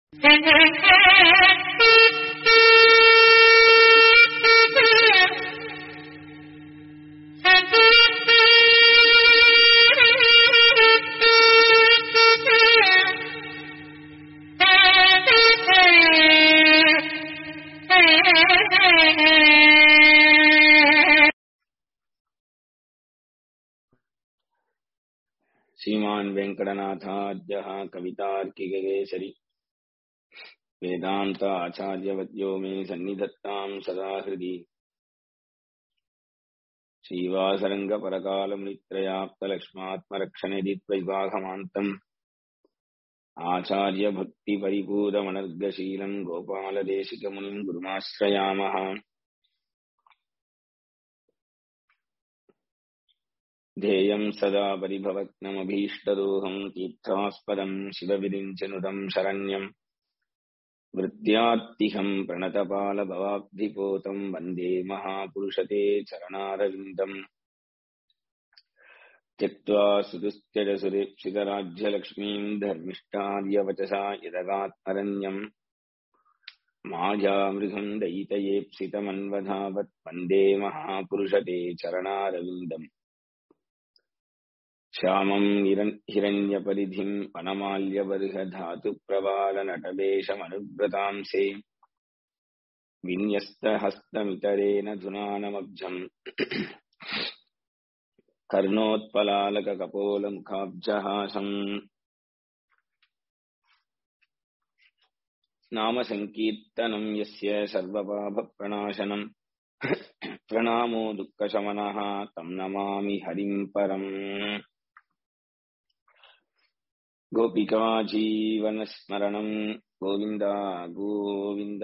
श्रीमान् वेङ्कटनाथाद्यः कवितार्किककेसरि वेदान्त आचार्यवद्यो मे सन्निधत्ताम् सदा हृदि श्रीवासरङ्गपरकालमुनित्रयाप्तलक्ष्मात्मरक्षणिधि त्वैवाहमान्तम् आचार्यभक्तिपरिपूतमनर्गशीलम् गोपालदेशिकमुनिम् गुरुमाश्रयामः ध्येयम् सदा परिभवग्नमभीष्टदोहम् तीर्थास्पदम् शिवविरिञ्चनुतम् शरण्यम् वृत्त्यात्तिहम् प्रणतपालभवाब्धिपोतम् वन्दे महापुरुषते चरणारविन्दम् त्यक्त्वा सुदुस्त्यजसुरेक्षितराज्यलक्ष्मीम् धर्मिष्ठार्यवचसा यदगात्मरण्यम् मायामृगम् दयितयेप्सितमन्वधावत् वन्दे महापुरुषते चरणारविन्दम् श्यामम् हिरण्यपरिधिम् वनमाल्यबर्हधातुप्रवालनटवेशमनुव्रतांसे विन्यस्तहस्तमितरेण धुनानमब्जम् कर्णोत्पलालककपोलमुखाब्जहासम् नाम सङ्कीर्तनम् यस्य सर्वपापप्रणाशनम् प्रणामो दुःखशमनः तम् नमामि हरिम् परम् गोपिका जीवनस्मरणम् गोविन्द गोविन्द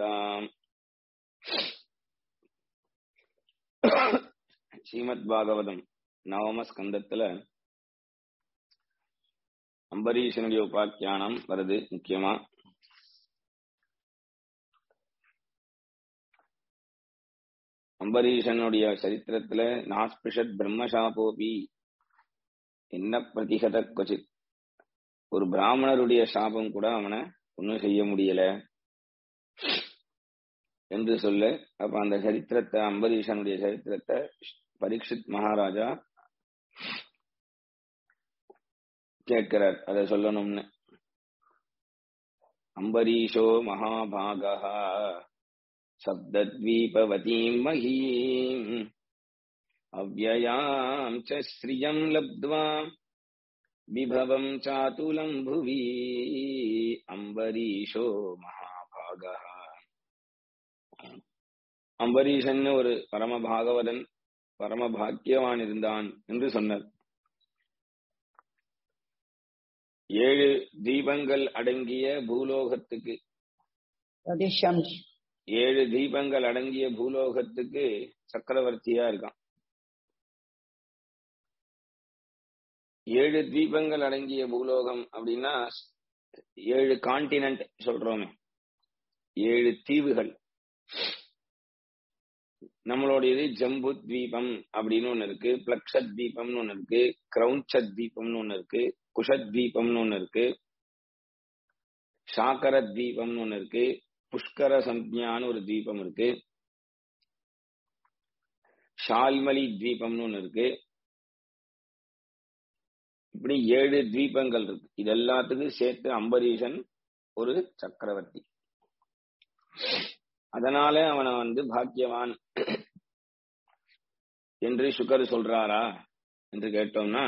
ஸ்ரீமத் பாகவதம் நவம ஸ்கந்தத்துல அம்பரீஷனுடைய உபாக்கியானம் வருது முக்கியமா அம்பரீஷனுடைய சரித்திரத்துல நாஸ்பிருஷத் பிரம்மசாபோபி என்ன பிரதிகத கொச்சித் ஒரு பிராமணருடைய சாபம் கூட அவனை ஒன்னும் செய்ய முடியல என்று சொல்ல அப்ப அந்த சரித்திரத்தை அம்பரீஷனுடைய சரித்திரத்தை பரீட்சித் மகாராஜா கேட்கிறார் அதை சொல்லணும்னு அம்பரீஷோ மகாபாகா சப்தத்வீபவதீம் மகீம் அவ்வயாம் ச ஸ்ரியம் லப்த்வா விபவம் சாத்துலம் புவி அம்பரீஷோ மகாபாகா அம்பரீஷன் ஒரு பரம பாகவதன் பரம பாக்கியவான் இருந்தான் என்று சொன்னார் ஏழு தீபங்கள் அடங்கிய பூலோகத்துக்கு ஏழு தீபங்கள் அடங்கிய பூலோகத்துக்கு சக்கரவர்த்தியா இருக்கான் ஏழு தீபங்கள் அடங்கிய பூலோகம் அப்படின்னா ஏழு கான்டினென்ட் சொல்றோமே ஏழு தீவுகள் நம்மளுடையது ஜம்பு தீபம் அப்படின்னு ஒண்ணு இருக்கு பிளக்ஷத் தீபம்னு ஒண்ணு இருக்கு கிரௌஞ்சத் தீபம்னு ஒண்ணு இருக்கு குஷத் தீபம்னு ஒண்ணு இருக்கு சாக்கர தீபம்னு ஒண்ணு இருக்கு புஷ்கர சம்ஞான்னு ஒரு தீபம் இருக்கு ஷால்மலி தீபம்னு ஒண்ணு இருக்கு இப்படி ஏழு தீபங்கள் இருக்கு இது எல்லாத்துக்கும் சேர்த்து அம்பரீஷன் ஒரு சக்கரவர்த்தி அதனால அவனை வந்து பாக்கியவான் என்று சுகர் சொல்றாரா என்று கேட்டோம்னா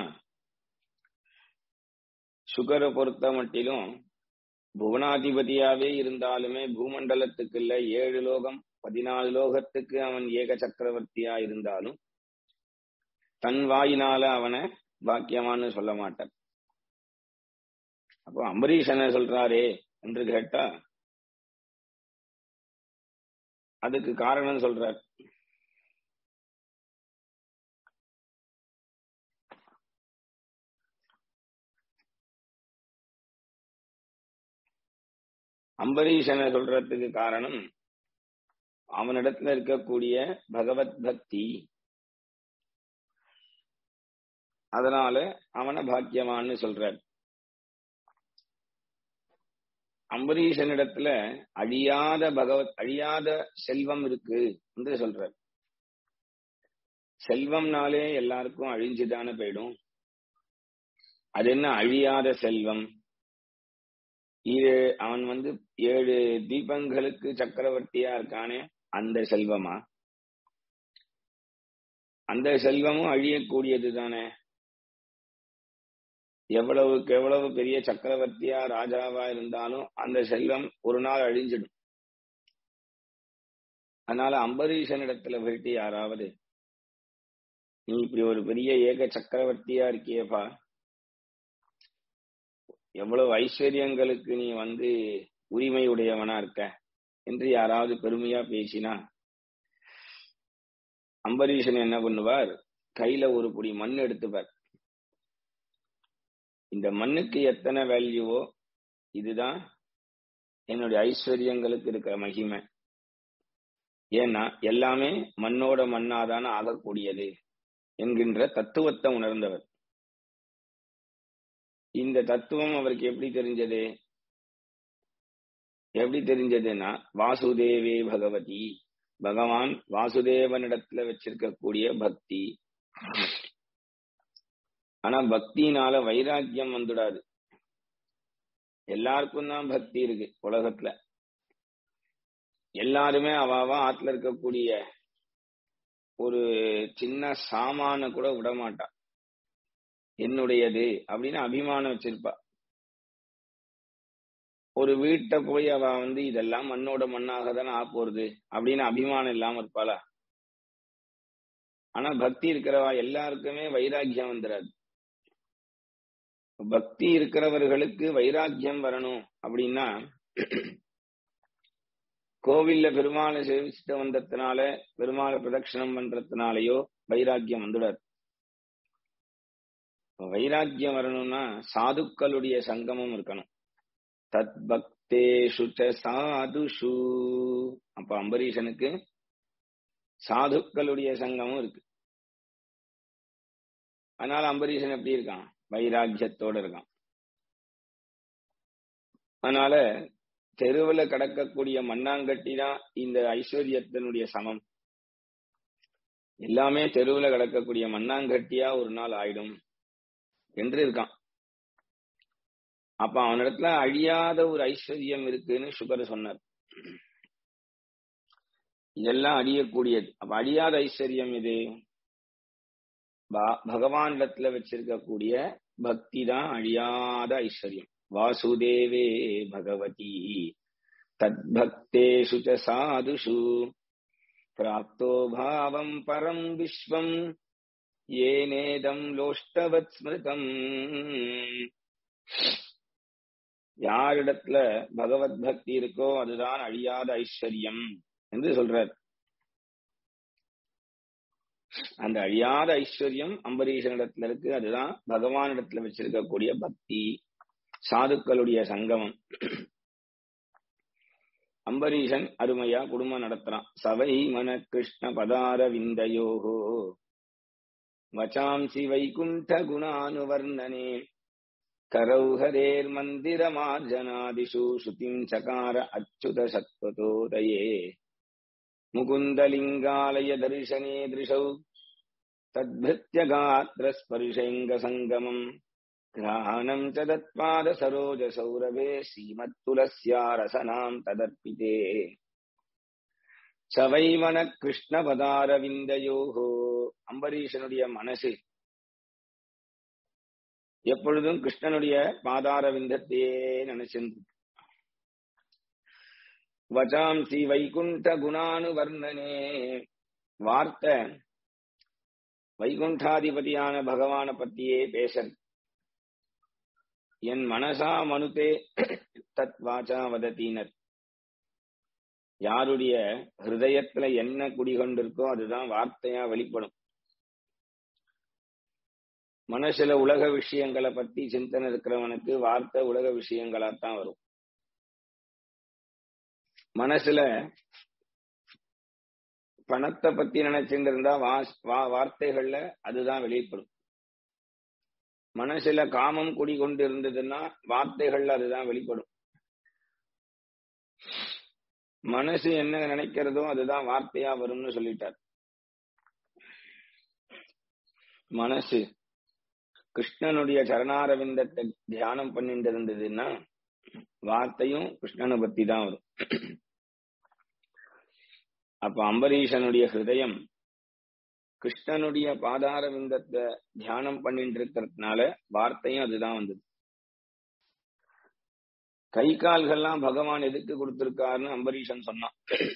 சுகரை பொறுத்த மட்டிலும் புவனாதிபதியாவே இருந்தாலுமே பூமண்டலத்துக்கு இல்ல ஏழு லோகம் பதினாலு லோகத்துக்கு அவன் ஏக சக்கரவர்த்தியா இருந்தாலும் தன் வாயினால அவனை பாக்கியமான்னு சொல்ல மாட்டான் அப்போ அம்பரீஷனை சொல்றாரே என்று கேட்டா அதுக்கு காரணம் சொல்றார் அம்பரீஷனை சொல்றதுக்கு காரணம் அவனிடத்துல இருக்கக்கூடிய பகவத் பக்தி அதனால அவனை பாக்கியமான்னு சொல்றார் அம்பரீஷனிடத்துல அழியாத பகவத் அழியாத செல்வம் இருக்கு என்று சொல்றார் செல்வம்னாலே எல்லாருக்கும் அழிஞ்சுதானே போயிடும் அது என்ன அழியாத செல்வம் இது அவன் வந்து ஏழு தீபங்களுக்கு சக்கரவர்த்தியா இருக்கானே அந்த செல்வமா அந்த செல்வமும் அழியக்கூடியது தானே எவ்வளவுக்கு எவ்வளவு பெரிய சக்கரவர்த்தியா ராஜாவா இருந்தாலும் அந்த செல்வம் ஒரு நாள் அழிஞ்சிடும் அதனால அம்பரீஷனிடத்துல போயிட்டு யாராவது நீ இப்படி ஒரு பெரிய ஏக சக்கரவர்த்தியா இருக்கியப்பா எவ்வளவு ஐஸ்வர்யங்களுக்கு நீ வந்து உரிமை உடையவனா இருக்க என்று யாராவது பெருமையா பேசினா அம்பரீஷன் என்ன பண்ணுவார் கையில ஒரு புடி மண் எடுத்துப்பார் இந்த மண்ணுக்கு எத்தனை வேல்யூவோ இதுதான் என்னுடைய ஐஸ்வர்யங்களுக்கு இருக்கிற மகிமை ஏன்னா எல்லாமே மண்ணோட மண்ணாதான ஆகக்கூடியது என்கின்ற தத்துவத்தை உணர்ந்தவர் இந்த தத்துவம் அவருக்கு எப்படி தெரிஞ்சது எப்படி தெரிஞ்சதுன்னா வாசுதேவே பகவதி பகவான் வாசுதேவனிடத்துல வச்சிருக்கக்கூடிய பக்தி ஆனா பக்தினால வைராக்கியம் வந்துடாது எல்லாருக்கும் தான் பக்தி இருக்கு உலகத்துல எல்லாருமே அவாவா ஆத்துல இருக்கக்கூடிய ஒரு சின்ன சாமான கூட விட மாட்டா என்னுடையது அப்படின்னு அபிமானம் வச்சிருப்பா ஒரு வீட்டை போய் அவ வந்து இதெல்லாம் மண்ணோட மண்ணாக தானே ஆப்போறது அப்படின்னு அபிமானம் இல்லாம இருப்பாளா ஆனா பக்தி இருக்கிறவா எல்லாருக்குமே வைராக்கியம் வந்துடாது பக்தி இருக்கிறவர்களுக்கு வைராக்கியம் வரணும் அப்படின்னா கோவில்ல பெருமாளை சேவிச்சுட்டு வந்ததுனால பெருமாளை பிரதட்சணம் பண்றதுனாலயோ வைராக்கியம் வந்துடாது வைராக்கியம் வரணும்னா சாதுக்களுடைய சங்கமம் இருக்கணும் தத் பக்தேஷு சாதுஷு அப்ப அம்பரீஷனுக்கு சாதுக்களுடைய சங்கமும் இருக்கு அதனால அம்பரீஷன் எப்படி இருக்கான் வைராக்கியத்தோட இருக்கான் அதனால தெருவுல கடக்கக்கூடிய மண்ணாங்கட்டி தான் இந்த ஐஸ்வர்யத்தினுடைய சமம் எல்லாமே தெருவுல கடக்கக்கூடிய மண்ணாங்கட்டியா ஒரு நாள் ஆயிடும் என்று இருக்கான் அப்ப அவனிடத்துல அழியாத ஒரு ஐஸ்வர்யம் இருக்குன்னு சுகர் சொன்னார் இதெல்லாம் அழியக்கூடியது அப்ப அழியாத ஐஸ்வர்யம் இது பகவானிடத்துல வச்சிருக்கக்கூடிய பக்தி தான் அழியாத ஐஸ்வர்யம் வாசுதேவே பகவதி தத்பக்தேஷு ச சாதுஷு பிராப்தோ பாவம் பரம் விஸ்வம் ஏனேதம் லோஷ்டவத் ஸ்மிருதம் யாரிடத்துல பகவத் பக்தி இருக்கோ அதுதான் அழியாத ஐஸ்வர்யம் என்று சொல்றார் அந்த அழியாத ஐஸ்வர்யம் அம்பரீஷனிடத்துல இருக்கு அதுதான் பகவானிடத்துல வச்சிருக்கக்கூடிய பக்தி சாதுக்களுடைய சங்கமம் அம்பரீஷன் அருமையா குடும்பம் நடத்துறான் சவை மன கிருஷ்ண பதார விந்தயோகோ வச்சாம்சி வைகுண்ட குணானுவர்ணனே கரௌஹரேர் மந்திர மார்ஜனாதிஷு ஸ்ருதிம் சகார அச்சுத சத்வதோதயே முகுந்தலிங்காலய தரிசனே திருஷௌ தத்பிருத்ய காத்திர ஸ்பர்ஷங்க சங்கமம் கிரானம் ச தத்பாத சரோஜ சௌரவே ஸ்ரீமத்துலஸ்யா ரசனாம் ததர்ப்பிதே சவைவன கிருஷ்ணபதாரவிந்தயோகோ அம்பரீஷனுடைய மனசு எப்பொழுதும் கிருஷ்ணனுடைய பாதார விந்தத்தையே நினைச்சிருந்து வச்சாம்சி வைகுண்ட குணானு வர்ணனே வார்த்தை வைகுண்டாதிபதியான பகவான பத்தியே பேசல் என் மனசா மனுதே தத் வாச்சா வதத்தீனர் யாருடைய ஹிருதயத்துல என்ன குடிகொண்டிருக்கோ அதுதான் வார்த்தையா வெளிப்படும் மனசுல உலக விஷயங்களை பத்தி சிந்தனை இருக்கிறவனுக்கு வார்த்தை உலக விஷயங்களாத்தான் வரும் மனசுல பணத்தை பத்தி நினைச்சிட்டு இருந்தா வார்த்தைகள்ல அதுதான் வெளிப்படும் மனசுல காமம் குடிகொண்டு இருந்ததுன்னா வார்த்தைகள்ல அதுதான் வெளிப்படும் மனசு என்ன நினைக்கிறதோ அதுதான் வார்த்தையா வரும்னு சொல்லிட்டார் மனசு கிருஷ்ணனுடைய சரணாரவிந்தத்தை தியானம் பண்ணிட்டு இருந்ததுன்னா வார்த்தையும் கிருஷ்ணனை பத்தி தான் வரும் அப்ப அம்பரீஷனுடைய ஹிருதயம் கிருஷ்ணனுடைய பாதாரவிந்தத்தை தியானம் பண்ணிட்டு இருக்கிறதுனால வார்த்தையும் அதுதான் வந்தது கை கால்கள்லாம் பகவான் எதுக்கு கொடுத்திருக்காருன்னு அம்பரீஷன் சொன்னான்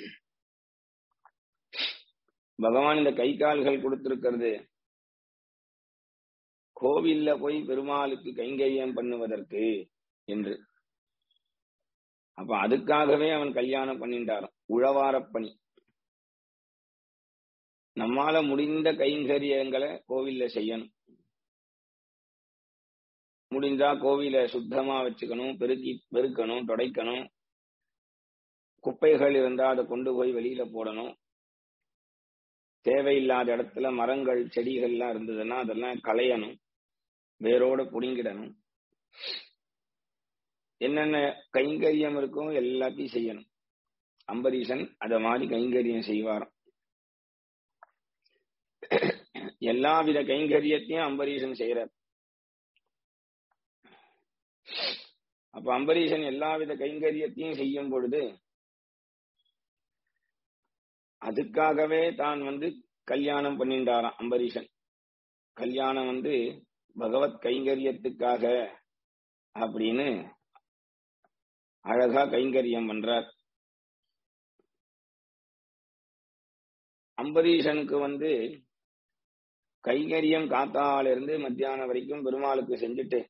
பகவான் இந்த கை கால்கள் கொடுத்திருக்கிறது கோவில்ல போய் பெருமாளுக்கு கைங்கரியம் பண்ணுவதற்கு என்று அப்ப அதுக்காகவே அவன் கல்யாணம் பண்ணிட்டாரான் உழவாரப்பணி நம்மால முடிந்த கைங்கரியங்களை கோவில்ல செய்யணும் முடிஞ்சா கோவில சுத்தமா வச்சுக்கணும் பெருக்கி பெருக்கணும் தொடைக்கணும் குப்பைகள் இருந்தா அதை கொண்டு போய் வெளியில போடணும் தேவையில்லாத இடத்துல மரங்கள் செடிகள்லாம் இருந்ததுன்னா அதெல்லாம் களையணும் வேரோட புடுங்கிடணும் என்னென்ன கைங்கரியம் இருக்கோ எல்லாத்தையும் செய்யணும் அம்பரீஷன் அத மாதிரி கைங்கரியம் செய்வாராம் எல்லாவித கைங்கரியத்தையும் அம்பரீஷன் செய்யறார் அப்ப அம்பரீஷன் எல்லாவித கைங்கரியத்தையும் செய்யும் பொழுது அதுக்காகவே தான் வந்து கல்யாணம் பண்ணிட்டாராம் அம்பரீஷன் கல்யாணம் வந்து பகவத் கைங்கரியத்துக்காக அப்படின்னு அழகா கைங்கரியம் பண்றார் அம்பரீஷனுக்கு வந்து கைங்கரியம் காத்தால இருந்து மத்தியானம் வரைக்கும் பெருமாளுக்கு செஞ்சுட்டு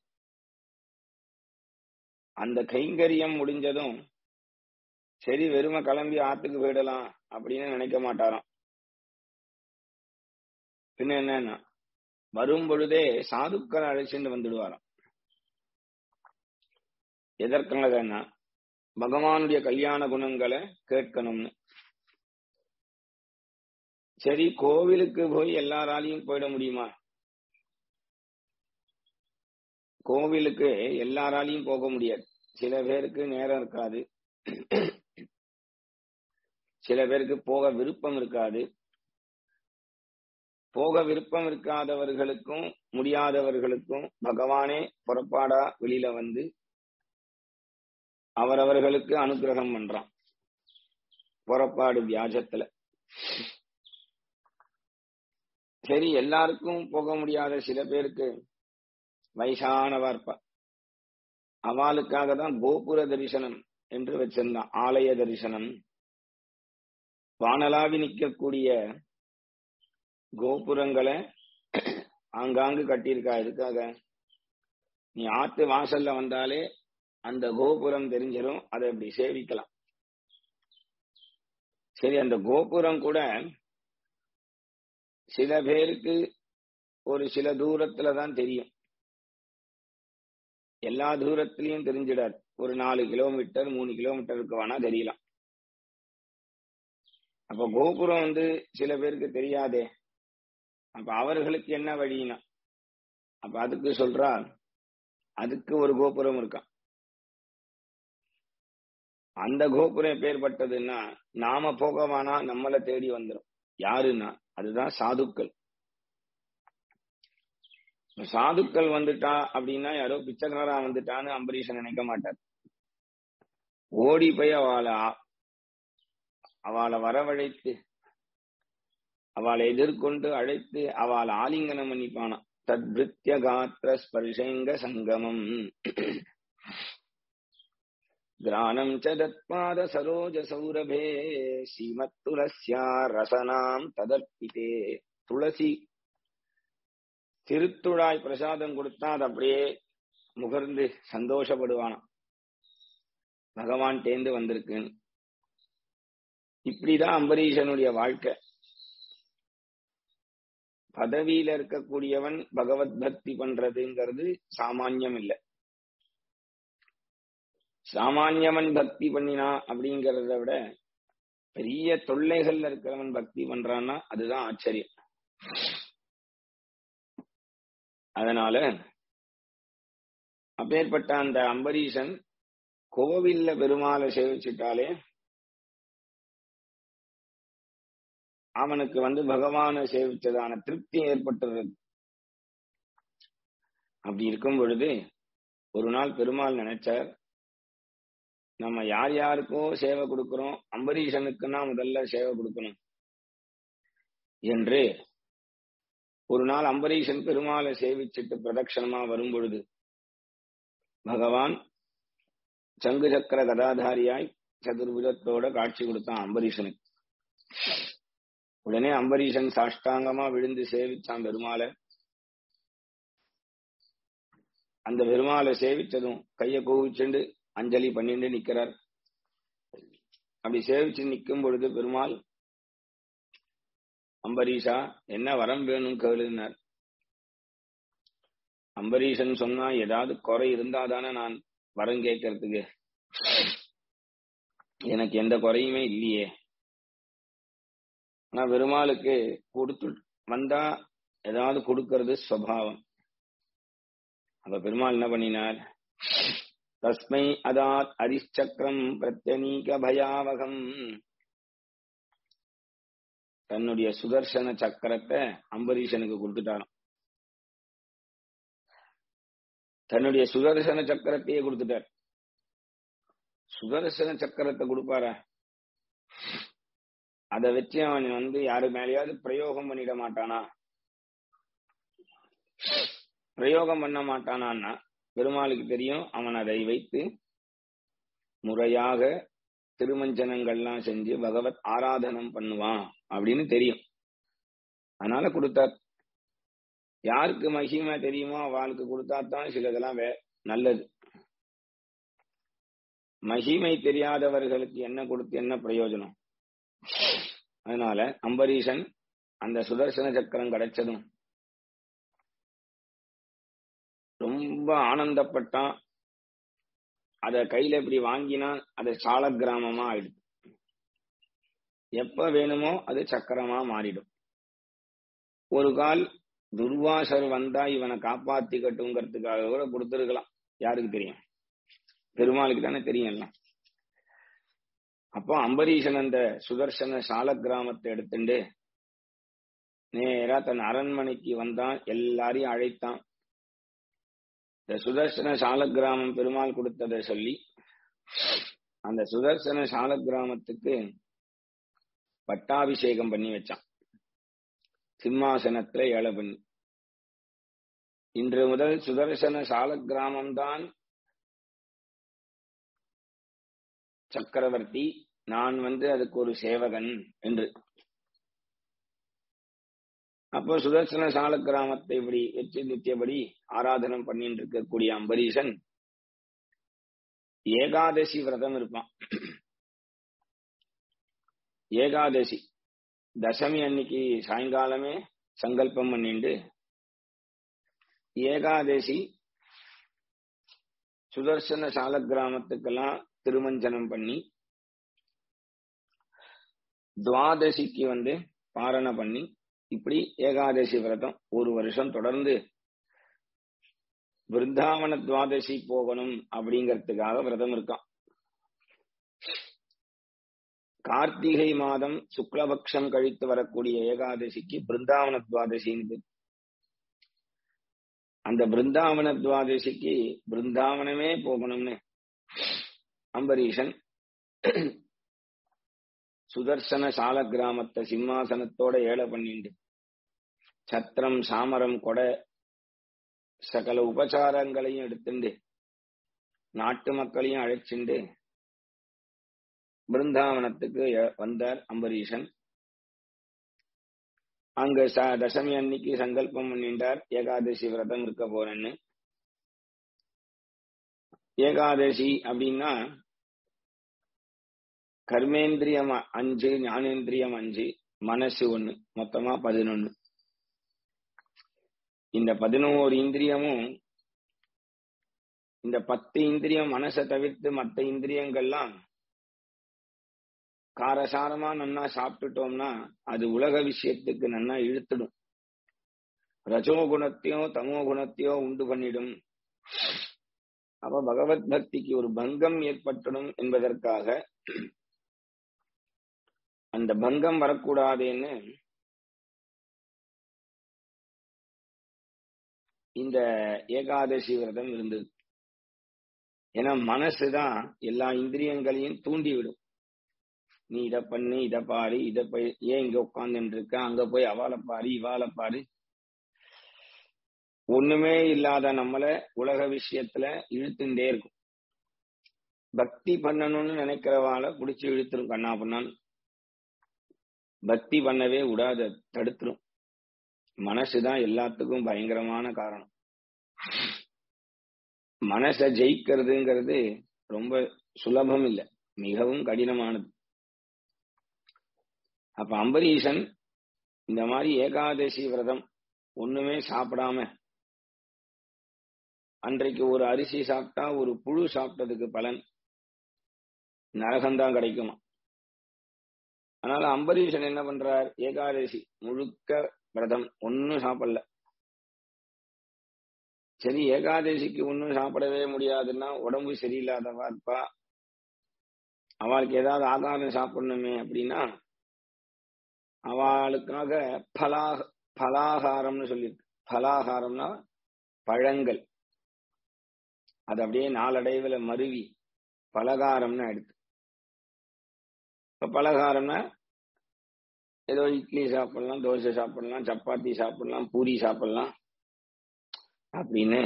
அந்த கைங்கரியம் முடிஞ்சதும் சரி வெறும கிளம்பி ஆத்துக்கு போயிடலாம் அப்படின்னு நினைக்க மாட்டாராம் பின்ன என்னன்னா வரும் பொழுதே சாதுக்களை அழைச்சிட்டு வந்துடுவாராம் எதற்காகன்னா பகவானுடைய கல்யாண குணங்களை கேட்கணும்னு சரி கோவிலுக்கு போய் எல்லாராலையும் போயிட முடியுமா கோவிலுக்கு எல்லாராலையும் போக முடியாது சில பேருக்கு நேரம் இருக்காது சில பேருக்கு போக விருப்பம் இருக்காது போக விருப்பம் இருக்காதவர்களுக்கும் முடியாதவர்களுக்கும் பகவானே புறப்பாடா வெளியில வந்து அவரவர்களுக்கு அனுகிரகம் பண்றான் புறப்பாடு வியாஜத்துல சரி எல்லாருக்கும் போக முடியாத சில பேருக்கு வயசானவா இருப்பா அவளுக்காக தான் கோபுர தரிசனம் என்று வச்சிருந்தான் ஆலய தரிசனம் வானலாவி நிற்கக்கூடிய கோபுரங்களை ஆங்காங்கு கட்டியிருக்கா எதுக்காக நீ ஆத்து வாசல்ல வந்தாலே அந்த கோபுரம் தெரிஞ்சிடும் அதை அப்படி சேவிக்கலாம் சரி அந்த கோபுரம் கூட சில பேருக்கு ஒரு சில தூரத்துல தான் தெரியும் எல்லா தூரத்திலையும் தெரிஞ்சிடாது ஒரு நாலு கிலோமீட்டர் மூணு கிலோமீட்டருக்கு வேணா தெரியலாம் அப்ப கோபுரம் வந்து சில பேருக்கு தெரியாதே அப்ப அவர்களுக்கு என்ன வழினா அப்ப அதுக்கு சொல்றா அதுக்கு ஒரு கோபுரம் இருக்கான் அந்த கோபுரம் எப்பேற்பட்டதுன்னா நாம போக வேணா நம்மளை தேடி வந்துடும் யாருன்னா அதுதான் சாதுக்கள் சாதுக்கள் வந்துட்டா அப்படின்னா யாரோ பிச்சைக்காரா வந்துட்டான்னு அம்பரீஷன் நினைக்க மாட்டார் ஓடி போய் அவளை அவளை வரவழைத்து அவளை எதிர்கொண்டு அழைத்து அவளை ஆலிங்கனம் பண்ணிப்பானா தத்பிருத்திய காத்திர ஸ்பர்ஷங்க சங்கமம் கிரானம் ச தத்பாத சரோஜ சௌரபே ஸ்ரீமத் துளசியா ரசனாம் ததர்ப்பிதே துளசி திருத்துழாய் பிரசாதம் கொடுத்தா அது அப்படியே முகர்ந்து சந்தோஷப்படுவானாம் பகவான் தேர்ந்து வந்திருக்குன்னு இப்படிதான் அம்பரீஷனுடைய வாழ்க்கை பதவியில இருக்கக்கூடியவன் பகவத் பக்தி பண்றதுங்கிறது சாமான்யம் இல்லை சாமான்யவன் பக்தி பண்ணினா அப்படிங்கறத விட பெரிய தொல்லைகள்ல இருக்கிறவன் பக்தி பண்றான்னா அதுதான் ஆச்சரியம் அதனால அப்பேற்பட்ட அந்த அம்பரீஷன் கோவில்ல பெருமாளை சேவிச்சுட்டாலே அவனுக்கு வந்து பகவானை சேவிச்சதான திருப்தி ஏற்பட்டுறது அப்படி இருக்கும் பொழுது ஒரு நாள் பெருமாள் நினைச்சார் நம்ம யார் யாருக்கோ சேவை கொடுக்கிறோம் அம்பரீஷனுக்குன்னா முதல்ல சேவை கொடுக்கணும் என்று ஒரு நாள் அம்பரீஷன் பெருமாளை சேவிச்சிட்டு பிரதட்சணமா வரும் பொழுது பகவான் சங்கு சக்கர கதாதாரியாய் சதுர்புஜத்தோட காட்சி கொடுத்தான் அம்பரீஷனுக்கு உடனே அம்பரீஷன் சாஷ்டாங்கமா விழுந்து சேவிச்சான் பெருமாளை அந்த பெருமாளை சேவிச்சதும் கைய கோவிச்சுண்டு அஞ்சலி பண்ணிட்டு நிக்கிறார் அப்படி சேவிச்சு நிக்கும் பொழுது பெருமாள் அம்பரீஷா என்ன வரம் வேணும் கேளுனார் அம்பரீஷன் சொன்னா ஏதாவது குறை இருந்தா தானே நான் வரம் கேட்கறதுக்கு எனக்கு எந்த குறையுமே இல்லையே ஆனா பெருமாளுக்கு கொடுத்து வந்தா ஏதாவது கொடுக்கறது சுவாவம் அப்ப பெருமாள் என்ன பண்ணினார் தஸ்மை அதாத் அரிச்சக்கரம் பிரத்யநீக பயாவகம் தன்னுடைய சுதர்சன சக்கரத்தை அம்பரீஷனுக்கு கொடுத்துட்டாராம் தன்னுடைய சுதர்சன சக்கரத்தையே கொடுத்துட்டார் சுதர்சன சக்கரத்தை கொடுப்பாரா அதை வச்சு அவன் வந்து யாரு மேலேயாவது பிரயோகம் பண்ணிட மாட்டானா பிரயோகம் பண்ண மாட்டானான்னா பெருமாளுக்கு தெரியும் அவன் அதை வைத்து முறையாக திருமஞ்சனங்கள்லாம் செஞ்சு பகவத் ஆராதனம் பண்ணுவான் அப்படின்னு தெரியும் அதனால கொடுத்தார் யாருக்கு மகிமை தெரியுமோ அவளுக்கு கொடுத்தாத்தான் சிலதெல்லாம் வே நல்லது மகிமை தெரியாதவர்களுக்கு என்ன கொடுத்து என்ன பிரயோஜனம் அதனால அம்பரீஷன் அந்த சுதர்சன சக்கரம் கிடைச்சதும் ரொம்ப ஆனந்தப்பட்டான் அத கையில இப்படி வாங்கினா அது சால கிராமமா ஆயிடுது எப்ப வேணுமோ அது சக்கரமா மாறிடும் ஒரு கால் துர்வாசர் வந்தா இவனை காப்பாத்திக்கட்டுங்கிறதுக்காக கூட கொடுத்துருக்கலாம் யாருக்கு தெரியும் பெருமாளுக்கு தானே தெரியும் எல்லாம் அப்போ அம்பரீஷன் அந்த சுதர்சன சால கிராமத்தை எடுத்துட்டு நேரா தன் அரண்மனைக்கு வந்தான் எல்லாரையும் அழைத்தான் இந்த சுதர்சன சால கிராமம் பெருமாள் கொடுத்ததை சொல்லி அந்த சுதர்சன சால கிராமத்துக்கு பட்டாபிஷேகம் பண்ணி வச்சான் சிம்மாசனத்துல ஏழை பண்ணி இன்று முதல் சுதர்சன சால கிராமம்தான் சக்கரவர்த்தி நான் வந்து அதுக்கு ஒரு சேவகன் என்று அப்போ சுதர்சன சால கிராமத்தை இப்படி வச்சு நித்தியபடி ஆராதனம் பண்ணிட்டு இருக்கக்கூடிய அம்பரீஷன் ஏகாதசி விரதம் இருப்பான் ஏகாதசி தசமி அன்னைக்கு சாயங்காலமே சங்கல்பம் பண்ணிண்டு ஏகாதசி சுதர்சன சால கிராமத்துக்கெல்லாம் திருமஞ்சனம் பண்ணி துவாதசிக்கு வந்து பாரண பண்ணி இப்படி ஏகாதசி விரதம் ஒரு வருஷம் தொடர்ந்து விருந்தாவன துவாதசி போகணும் அப்படிங்கறதுக்காக விரதம் இருக்கான் கார்த்திகை மாதம் சுக்லபக்ஷம் கழித்து வரக்கூடிய ஏகாதசிக்கு பிருந்தாவன துவாதசின்னு அந்த பிருந்தாவன துவாதசிக்கு பிருந்தாவனமே போகணும்னு அம்பரீஷன் சுதர்சன சால கிராமத்தை சிம்மாசனத்தோட ஏழை பண்ணிண்டு சத்திரம் சாமரம் கொடை சகல உபசாரங்களையும் எடுத்துண்டு நாட்டு மக்களையும் அழைச்சிண்டு பிருந்தாவனத்துக்கு வந்தார் அம்பரீஷன் அங்க தசமி அன்னைக்கு சங்கல்பம் பண்ணிட்டார் ஏகாதசி விரதம் இருக்க போறேன்னு ஏகாதசி அப்படின்னா கர்மேந்திரியம் அஞ்சு ஞானேந்திரியம் அஞ்சு மனசு ஒண்ணு மொத்தமா பதினொன்னு இந்த பதினோரு இந்திரியமும் இந்த பத்து இந்திரியம் மனசை தவிர்த்து மற்ற இந்திரியங்கள்லாம் காரசாரமா நன்னா சாப்பிட்டுட்டோம்னா அது உலக விஷயத்துக்கு நன்னா இழுத்துடும் ரஜோ குணத்தையோ தமோ குணத்தையோ உண்டு பண்ணிடும் அப்ப பகவத் பக்திக்கு ஒரு பங்கம் ஏற்பட்டுடும் என்பதற்காக அந்த பங்கம் வரக்கூடாதுன்னு இந்த ஏகாதசி விரதம் இருந்தது ஏன்னா மனசுதான் எல்லா இந்திரியங்களையும் தூண்டி விடும் நீ இத பண்ணு இத பாரு இத போய் ஏன் இங்க உட்கார்ந்துட்டு இருக்க அங்க போய் அவாளை பாரு இவாளை பாரு ஒண்ணுமே இல்லாத நம்மள உலக விஷயத்துல இழுத்துட்டே இருக்கும் பக்தி பண்ணணும்னு நினைக்கிறவாள புடிச்சு இழுத்துரும் கண்ணா பண்ணான்னு பக்தி பண்ணவே விடாத தடுத்துரும் மனசுதான் எல்லாத்துக்கும் பயங்கரமான காரணம் மனசை ஜெயிக்கிறதுங்கிறது ரொம்ப சுலபம் இல்லை மிகவும் கடினமானது அப்ப அம்பரீஷன் இந்த மாதிரி ஏகாதசி விரதம் ஒண்ணுமே சாப்பிடாம அன்றைக்கு ஒரு அரிசி சாப்பிட்டா ஒரு புழு சாப்பிட்டதுக்கு பலன் நரகம்தான் கிடைக்குமா அதனால அம்பரீஷன் என்ன பண்றார் ஏகாதசி முழுக்க விரதம் ஒன்னும் சாப்பிடல சரி ஏகாதசிக்கு ஒன்னும் சாப்பிடவே முடியாதுன்னா உடம்பு சரியில்லாதவா இருப்பா அவளுக்கு ஏதாவது ஆகாரம் சாப்பிடணுமே அப்படின்னா அவளுக்காக பலா பலாகாரம்னு சொல்லியிருக்கு பலாகாரம்னா பழங்கள் அது அப்படியே நாளடைவுல மருவி பலகாரம்னு எடுத்து இப்ப பலகாரம்னா ஏதோ இட்லி சாப்பிடலாம் தோசை சாப்பிடலாம் சப்பாத்தி சாப்பிடலாம் பூரி சாப்பிடலாம் அப்படின்னு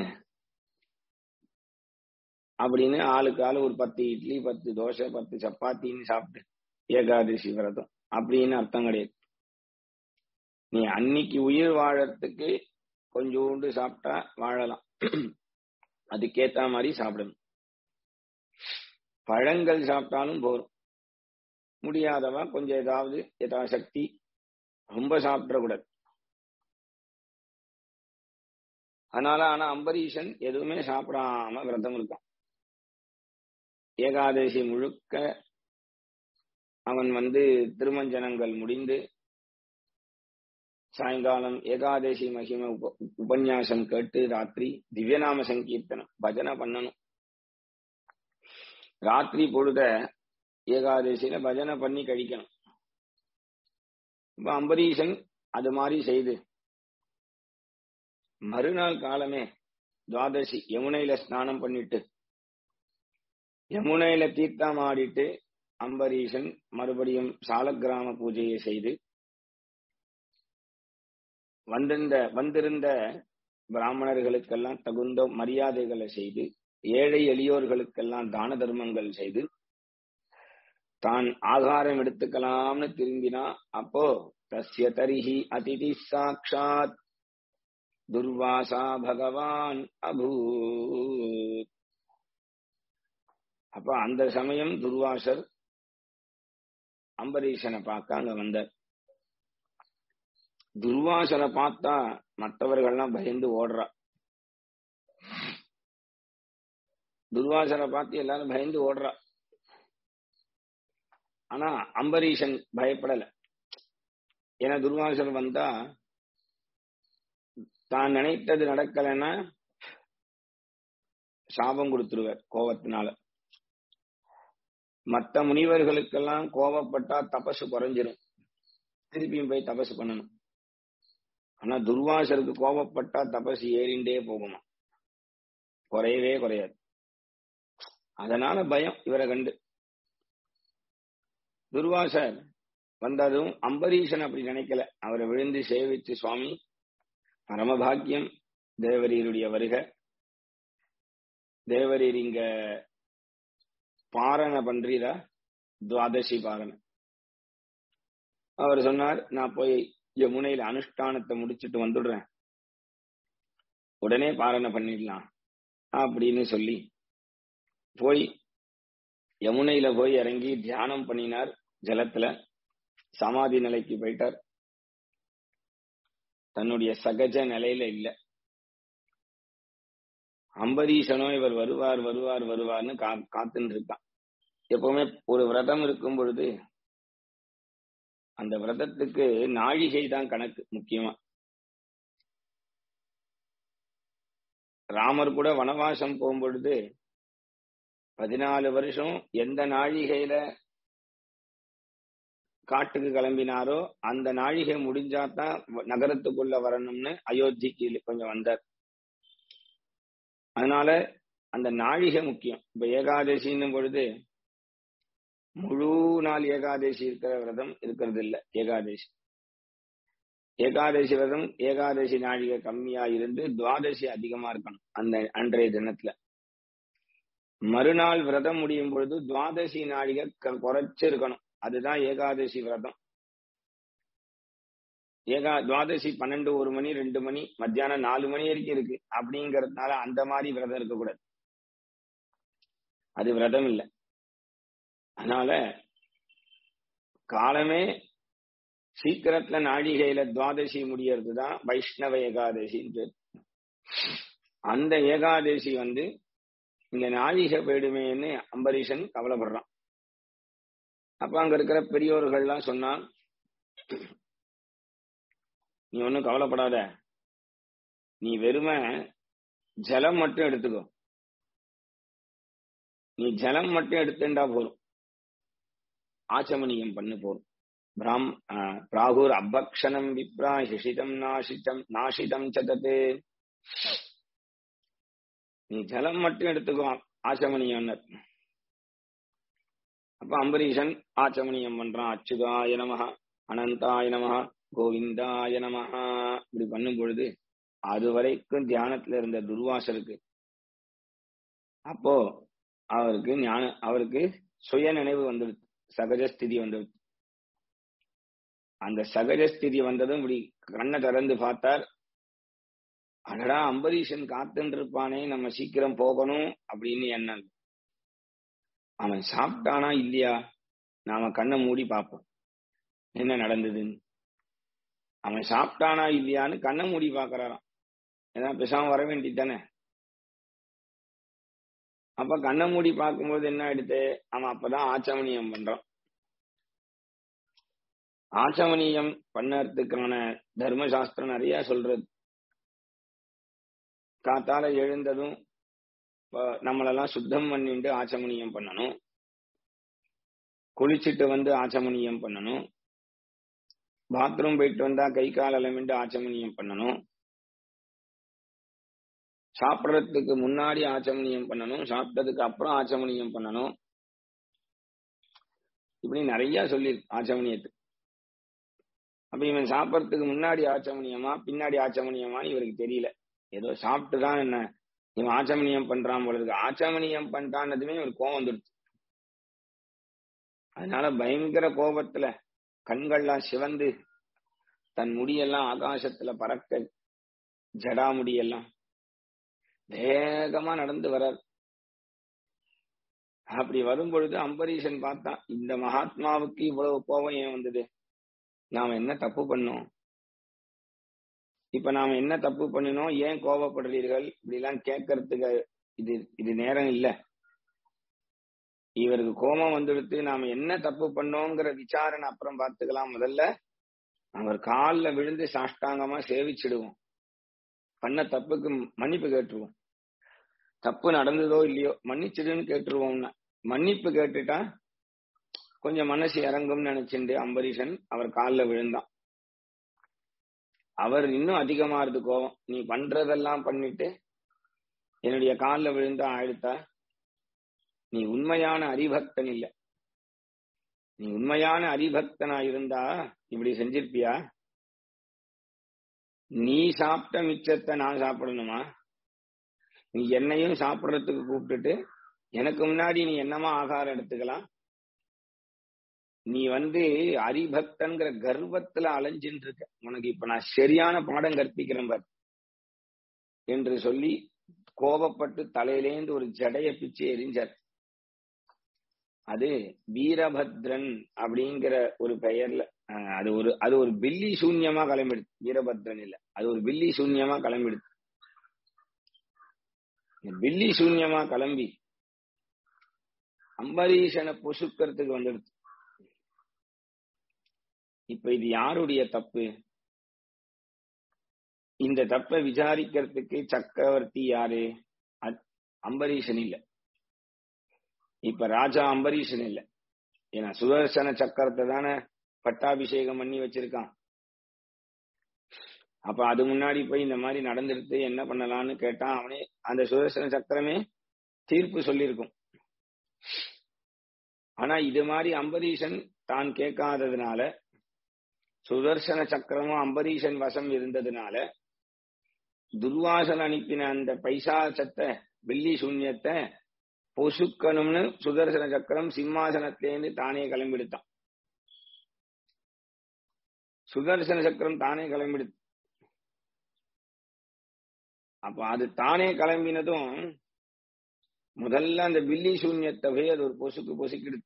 அப்படின்னு ஆளுக்கு ஆளு ஒரு பத்து இட்லி பத்து தோசை பத்து சப்பாத்தின்னு சாப்பிட்டு ஏகாதசி விரதம் அப்படின்னு அர்த்தம் கிடையாது நீ அன்னைக்கு உயிர் வாழறதுக்கு கொஞ்சோண்டு சாப்பிட்டா வாழலாம் அதுக்கேத்த மாதிரி சாப்பிடணும் பழங்கள் சாப்பிட்டாலும் போரும் முடியாதவா கொஞ்சம் ஏதாவது யதாசக்தி ரொம்ப சாப்பிடக்கூடாது அதனால ஆனா அம்பரீஷன் எதுவுமே சாப்பிடாம விரதம் இருக்கான் ஏகாதசி முழுக்க அவன் வந்து திருமஞ்சனங்கள் முடிந்து சாயங்காலம் ஏகாதசி மகிம உப உபன்யாசம் கேட்டு ராத்திரி திவ்யநாம சங்கீர்த்தனம் பஜனை பண்ணணும் ராத்திரி பொழுத ஏகாதசியில பஜனை பண்ணி கழிக்கணும் இப்ப அம்பரீஷன் அது மாதிரி செய்து மறுநாள் காலமே துவாதசி யமுனையில ஸ்நானம் பண்ணிட்டு யமுனையில தீர்த்தம் ஆடிட்டு அம்பரீஷன் மறுபடியும் சாலக்கிராம பூஜையை செய்து வந்திருந்த வந்திருந்த பிராமணர்களுக்கெல்லாம் தகுந்த மரியாதைகளை செய்து ஏழை எளியோர்களுக்கெல்லாம் தான தர்மங்கள் செய்து தான் ஆகாரம் எடுத்துக்கலாம்னு திரும்பினா அப்போ தஸ்ய தரிஹி அதிதி சாட்சாத் துர்வாசா பகவான் அபூத் அப்ப அந்த சமயம் துர்வாசர் அம்பரீஷனை பார்க்க அங்க வந்தார் துர்வாசனை பார்த்தா மற்றவர்கள்லாம் பயந்து ஓடுறா துர்வாசனை பார்த்து எல்லாரும் பயந்து ஓடுறா ஆனா அம்பரீஷன் பயப்படல ஏன்னா துர்வாசன் வந்தா தான் நினைத்தது நடக்கலைன்னா சாபம் கொடுத்துருவார் கோபத்தினால மற்ற முனிவர்களுக்கெல்லாம் கோபப்பட்டா தபசு குறைஞ்சிரும் திருப்பியும் போய் தபசு பண்ணணும் ஆனா துர்வாசருக்கு கோபப்பட்டா தபசு ஏறிண்டே போகுமா குறையவே குறையாது அதனால பயம் இவரை கண்டு துர்வாசர் வந்ததும் அம்பரீஷன் அப்படி நினைக்கல அவரை விழுந்து சேவித்து சுவாமி பரமபாக்கியம் தேவரீருடைய வருக தேவரீர் இங்க பாரண பண்றீரா துவாதசி பாரண அவர் சொன்னார் நான் போய் யமுனையில அனுஷ்டானத்தை முடிச்சிட்டு வந்துடுறேன் உடனே பாரண பண்ணிடலாம் அப்படின்னு சொல்லி போய் யமுனையில போய் இறங்கி தியானம் பண்ணினார் ஜலத்துல சமாதி நிலைக்கு போயிட்டார் தன்னுடைய சகஜ நிலையில இல்ல அம்பரீஷனோ இவர் வருவார் வருவார் வருவார்னு கா காத்துன்னு இருக்கான் எப்பவுமே ஒரு விரதம் இருக்கும் பொழுது அந்த விரதத்துக்கு நாழிகை தான் கணக்கு முக்கியமா ராமர் கூட வனவாசம் போகும்பொழுது பதினாலு வருஷம் எந்த நாழிகையில காட்டுக்கு கிளம்பினாரோ அந்த நாழிகை முடிஞ்சாதான் நகரத்துக்குள்ள வரணும்னு அயோத்திக்கு கொஞ்சம் வந்தார் அதனால அந்த நாழிகை முக்கியம் இப்ப ஏகாதசின்னும் பொழுது முழு நாள் ஏகாதசி இருக்கிற விரதம் இருக்கிறது இல்ல ஏகாதசி ஏகாதசி விரதம் ஏகாதசி நாழிகை கம்மியா இருந்து துவாதசி அதிகமா இருக்கணும் அந்த அன்றைய தினத்துல மறுநாள் விரதம் முடியும் பொழுது துவாதசி நாழிகை குறைச்சு இருக்கணும் அதுதான் ஏகாதசி விரதம் ஏகா துவாதசி பன்னெண்டு ஒரு மணி ரெண்டு மணி மத்தியானம் நாலு மணி வரைக்கும் இருக்கு அப்படிங்கறதுனால அந்த மாதிரி விரதம் இருக்கக்கூடாது அது விரதம் இல்லை அதனால காலமே சீக்கிரத்துல நாழிகையில துவாதசி முடியறது தான் வைஷ்ணவ ஏகாதசின்னு அந்த ஏகாதசி வந்து இங்க நாழிகை போயிடுமேன்னு அம்பரீஷன் கவலைப்படுறான் அப்ப அங்க இருக்கிற பெரியோர்கள்லாம் சொன்னா நீ ஒன்னும் கவலைப்படாத நீ வெறுமை ஜலம் மட்டும் எடுத்துக்கோ நீ ஜலம் மட்டும் எடுத்துட்டா போதும் ஆச்சமனியம் பண்ணு போதும் பிராம் பிராகுர் அபக்ஷணம் விப்ரா ஹிஷிதம் நாசிதம் நாசிதம் சதத்து நீ ஜலம் மட்டும் எடுத்துக்கோ ஆச்சமனியம் அப்ப அம்பரீஷன் ஆச்சமனியம் பண்றான் அச்சுதாய நமக அனந்தாய நமக கோவிந்தாய நமஹா இப்படி பண்ணும் பொழுது அது வரைக்கும் தியானத்துல இருந்த துர்வாசருக்கு அப்போ அவருக்கு ஞான அவருக்கு சுய நினைவு வந்துடுது சகஜஸ்திதி வந்துடுது அந்த சகஜஸ்திதி வந்ததும் இப்படி கண்ணை திறந்து பார்த்தார் அடடா அம்பரீஷன் காத்துட்டு இருப்பானே நம்ம சீக்கிரம் போகணும் அப்படின்னு எண்ணம் அவன் சாப்பிட்டானா இல்லையா நாம கண்ணை மூடி பார்ப்போம் என்ன நடந்ததுன்னு அவன் சாப்பிட்டானா இல்லையான்னு கண்ணை மூடி பாக்குறாராம் ஏன்னா பேசாம வர வேண்டியது தானே அப்ப கண்ணை மூடி பார்க்கும்போது என்ன ஆயிடுது அவன் அப்பதான் ஆச்சமனியம் பண்றான் ஆச்சமனியம் பண்ணறதுக்கான தர்மசாஸ்திரம் நிறைய சொல்றது காத்தால எழுந்ததும் நம்மளெல்லாம் சுத்தம் பண்ணிட்டு ஆச்சமனியம் பண்ணணும் குளிச்சுட்டு வந்து ஆச்சமனியம் பண்ணணும் பாத்ரூம் போயிட்டு வந்தா கை கால் அலமிண்டு ஆச்சமனியம் பண்ணணும் சாப்பிடறதுக்கு முன்னாடி ஆச்சமனியம் பண்ணணும் சாப்பிட்டதுக்கு அப்புறம் ஆச்சமனியம் பண்ணணும் இப்படி நிறைய சொல்லி ஆச்சமனியத்து அப்ப இவன் சாப்பிடறதுக்கு முன்னாடி ஆச்சமனியமா பின்னாடி ஆச்சமனியமா இவருக்கு தெரியல ஏதோ சாப்பிட்டுதான் என்ன இவன் ஆச்சமனியம் பண்றான் போல இருக்கு ஆச்சமனியம் பண்றான்னதுமே இவருக்கு கோவம் வந்துடுச்சு அதனால பயங்கர கோபத்துல கண்கள்லாம் சிவந்து தன் முடியெல்லாம் ஆகாசத்துல பறக்க ஜடா முடியெல்லாம் வேகமா நடந்து வர்றார் அப்படி வரும் பொழுது அம்பரீஷன் பார்த்தான் இந்த மகாத்மாவுக்கு இவ்வளவு கோபம் ஏன் வந்தது நாம என்ன தப்பு பண்ணோம் இப்ப நாம என்ன தப்பு பண்ணினோம் ஏன் கோபப்படுறீர்கள் இப்படி எல்லாம் கேட்கறதுக்கு இது இது நேரம் இல்ல இவருக்கு கோபம் வந்துடுத்து நாம என்ன தப்பு பண்ணோங்கிற விசாரணை அப்புறம் பார்த்துக்கலாம் முதல்ல அவர் காலில் விழுந்து சாஷ்டாங்கமா சேவிச்சிடுவோம் பண்ண தப்புக்கு மன்னிப்பு கேட்டுருவோம் தப்பு நடந்ததோ இல்லையோ மன்னிச்சிடுன்னு கேட்டுருவோம்னா மன்னிப்பு கேட்டுட்டா கொஞ்சம் மனசு இறங்கும்னு நினைச்சுட்டு அம்பரீஷன் அவர் காலில் விழுந்தான் அவர் இன்னும் அதிகமா இருக்கு கோவம் நீ பண்றதெல்லாம் பண்ணிட்டு என்னுடைய காலில் விழுந்தா ஆயிடுத்தா நீ உண்மையான அரிபக்தன் இல்ல நீ உண்மையான அரிபக்தனா இருந்தா இப்படி செஞ்சிருப்பியா நீ சாப்பிட்ட மிச்சத்தை நான் சாப்பிடணுமா நீ என்னையும் சாப்பிடறதுக்கு கூப்பிட்டுட்டு எனக்கு முன்னாடி நீ என்னமா ஆகாரம் எடுத்துக்கலாம் நீ வந்து அரிபக்தன்கிற கர்வத்துல அலைஞ்சின்னு இருக்க உனக்கு இப்ப நான் சரியான பாடம் கற்பிக்கிறேன் பார் என்று சொல்லி கோபப்பட்டு தலையிலேந்து ஒரு ஜடைய பிச்சு எரிஞ்சார் அது வீரபத்ரன் அப்படிங்கிற ஒரு பெயர்ல அது ஒரு அது ஒரு பில்லி சூன்யமா கிளம்பிடுது வீரபத்ரன் இல்ல அது ஒரு பில்லி சூன்யமா கிளம்பிடுது பில்லி சூன்யமா கிளம்பி அம்பரீஷனை பொசுக்கிறதுக்கு வந்துடுது இப்ப இது யாருடைய தப்பு இந்த தப்பை விசாரிக்கிறதுக்கு சக்கரவர்த்தி யாரு அம்பரீஷன் இல்ல இப்ப ராஜா அம்பரீஷன் இல்ல ஏன்னா சுதர்சன சக்கரத்தை தானே பட்டாபிஷேகம் பண்ணி வச்சிருக்கான் அப்ப அது முன்னாடி போய் இந்த மாதிரி நடந்துருத்து என்ன பண்ணலாம்னு கேட்டான் அவனே அந்த சுதர்சன சக்கரமே தீர்ப்பு சொல்லியிருக்கும் ஆனா இது மாதிரி அம்பரீஷன் தான் கேட்காததுனால சுதர்சன சக்கரமும் அம்பரீஷன் வசம் இருந்ததுனால துர்வாசன் அனுப்பின அந்த பைசாசத்தை வெள்ளி சூன்யத்தை பொசுக்கணும்னு சுதர்சன சக்கரம் சிம்மாசனத்திலேருந்து தானே கிளம்பிடுத்தான் சுதர்சன சக்கரம் தானே கிளம்பிடு அப்ப அது தானே கிளம்பினதும் முதல்ல அந்த வில்லி சூன்யத்தை போய் அது ஒரு பொசுக்கு பொசுக்கிடுது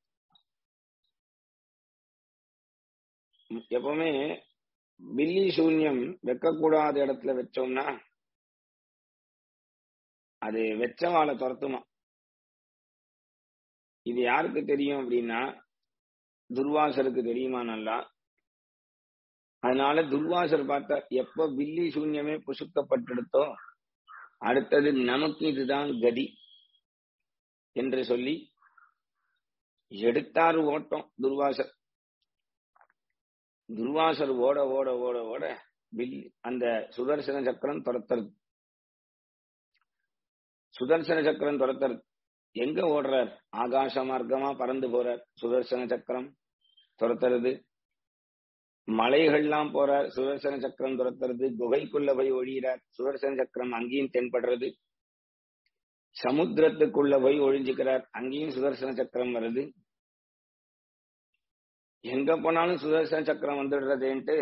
எப்பவுமே வில்லி சூன்யம் வைக்கக்கூடாத இடத்துல வச்சோம்னா அது வெச்சவாளை துரத்துமா இது யாருக்கு தெரியும் அப்படின்னா துர்வாசருக்கு தெரியுமா நல்லா அதனால துர்வாசர் பார்த்தா எப்ப வில்லி சூன்யமே புசுக்கப்பட்டெடுத்தோ அடுத்தது நமக்கு இதுதான் கதி என்று சொல்லி எடுத்தார் ஓட்டம் துர்வாசர் துர்வாசர் ஓட ஓட ஓட ஓட வில் அந்த சுதர்சன சக்கரம் துரத்துறது சுதர்சன சக்கரம் துரத்துறது எங்க ஓடுறார் ஆகாச மார்க்கமா பறந்து போறார் சுதர்சன சக்கரம் துரத்துறது மலைகள்லாம் போறார் சுதர்சன சக்கரம் துரத்துறது குகைக்குள்ள போய் ஒழிகிறார் சுதர்சன சக்கரம் அங்கேயும் தென்படுறது சமுத்திரத்துக்குள்ள போய் ஒழிஞ்சுக்கிறார் அங்கேயும் சுதர்சன சக்கரம் வருது எங்க போனாலும் சுதர்சன சக்கரம் வந்துடுறதுன்ட்டு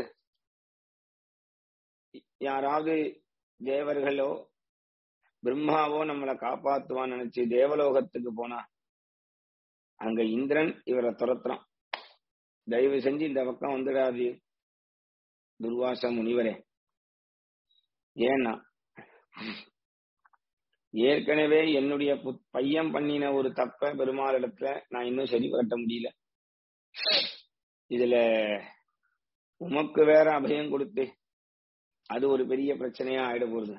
யாராவது தேவர்களோ பிரம்மாவோ நம்மளை காப்பாத்துவான்னு நினைச்சு தேவலோகத்துக்கு போனா அங்க இந்திரன் இவரை துரத்துறான் தயவு செஞ்சு இந்த பக்கம் வந்துடாது துர்வாச முனிவரே ஏன்னா ஏற்கனவே என்னுடைய பையன் பண்ணின ஒரு தப்ப பெருமாள் இடத்துல நான் இன்னும் சரி கட்ட முடியல இதுல உமக்கு வேற அபயம் கொடுத்து அது ஒரு பெரிய பிரச்சனையா ஆயிட போகுது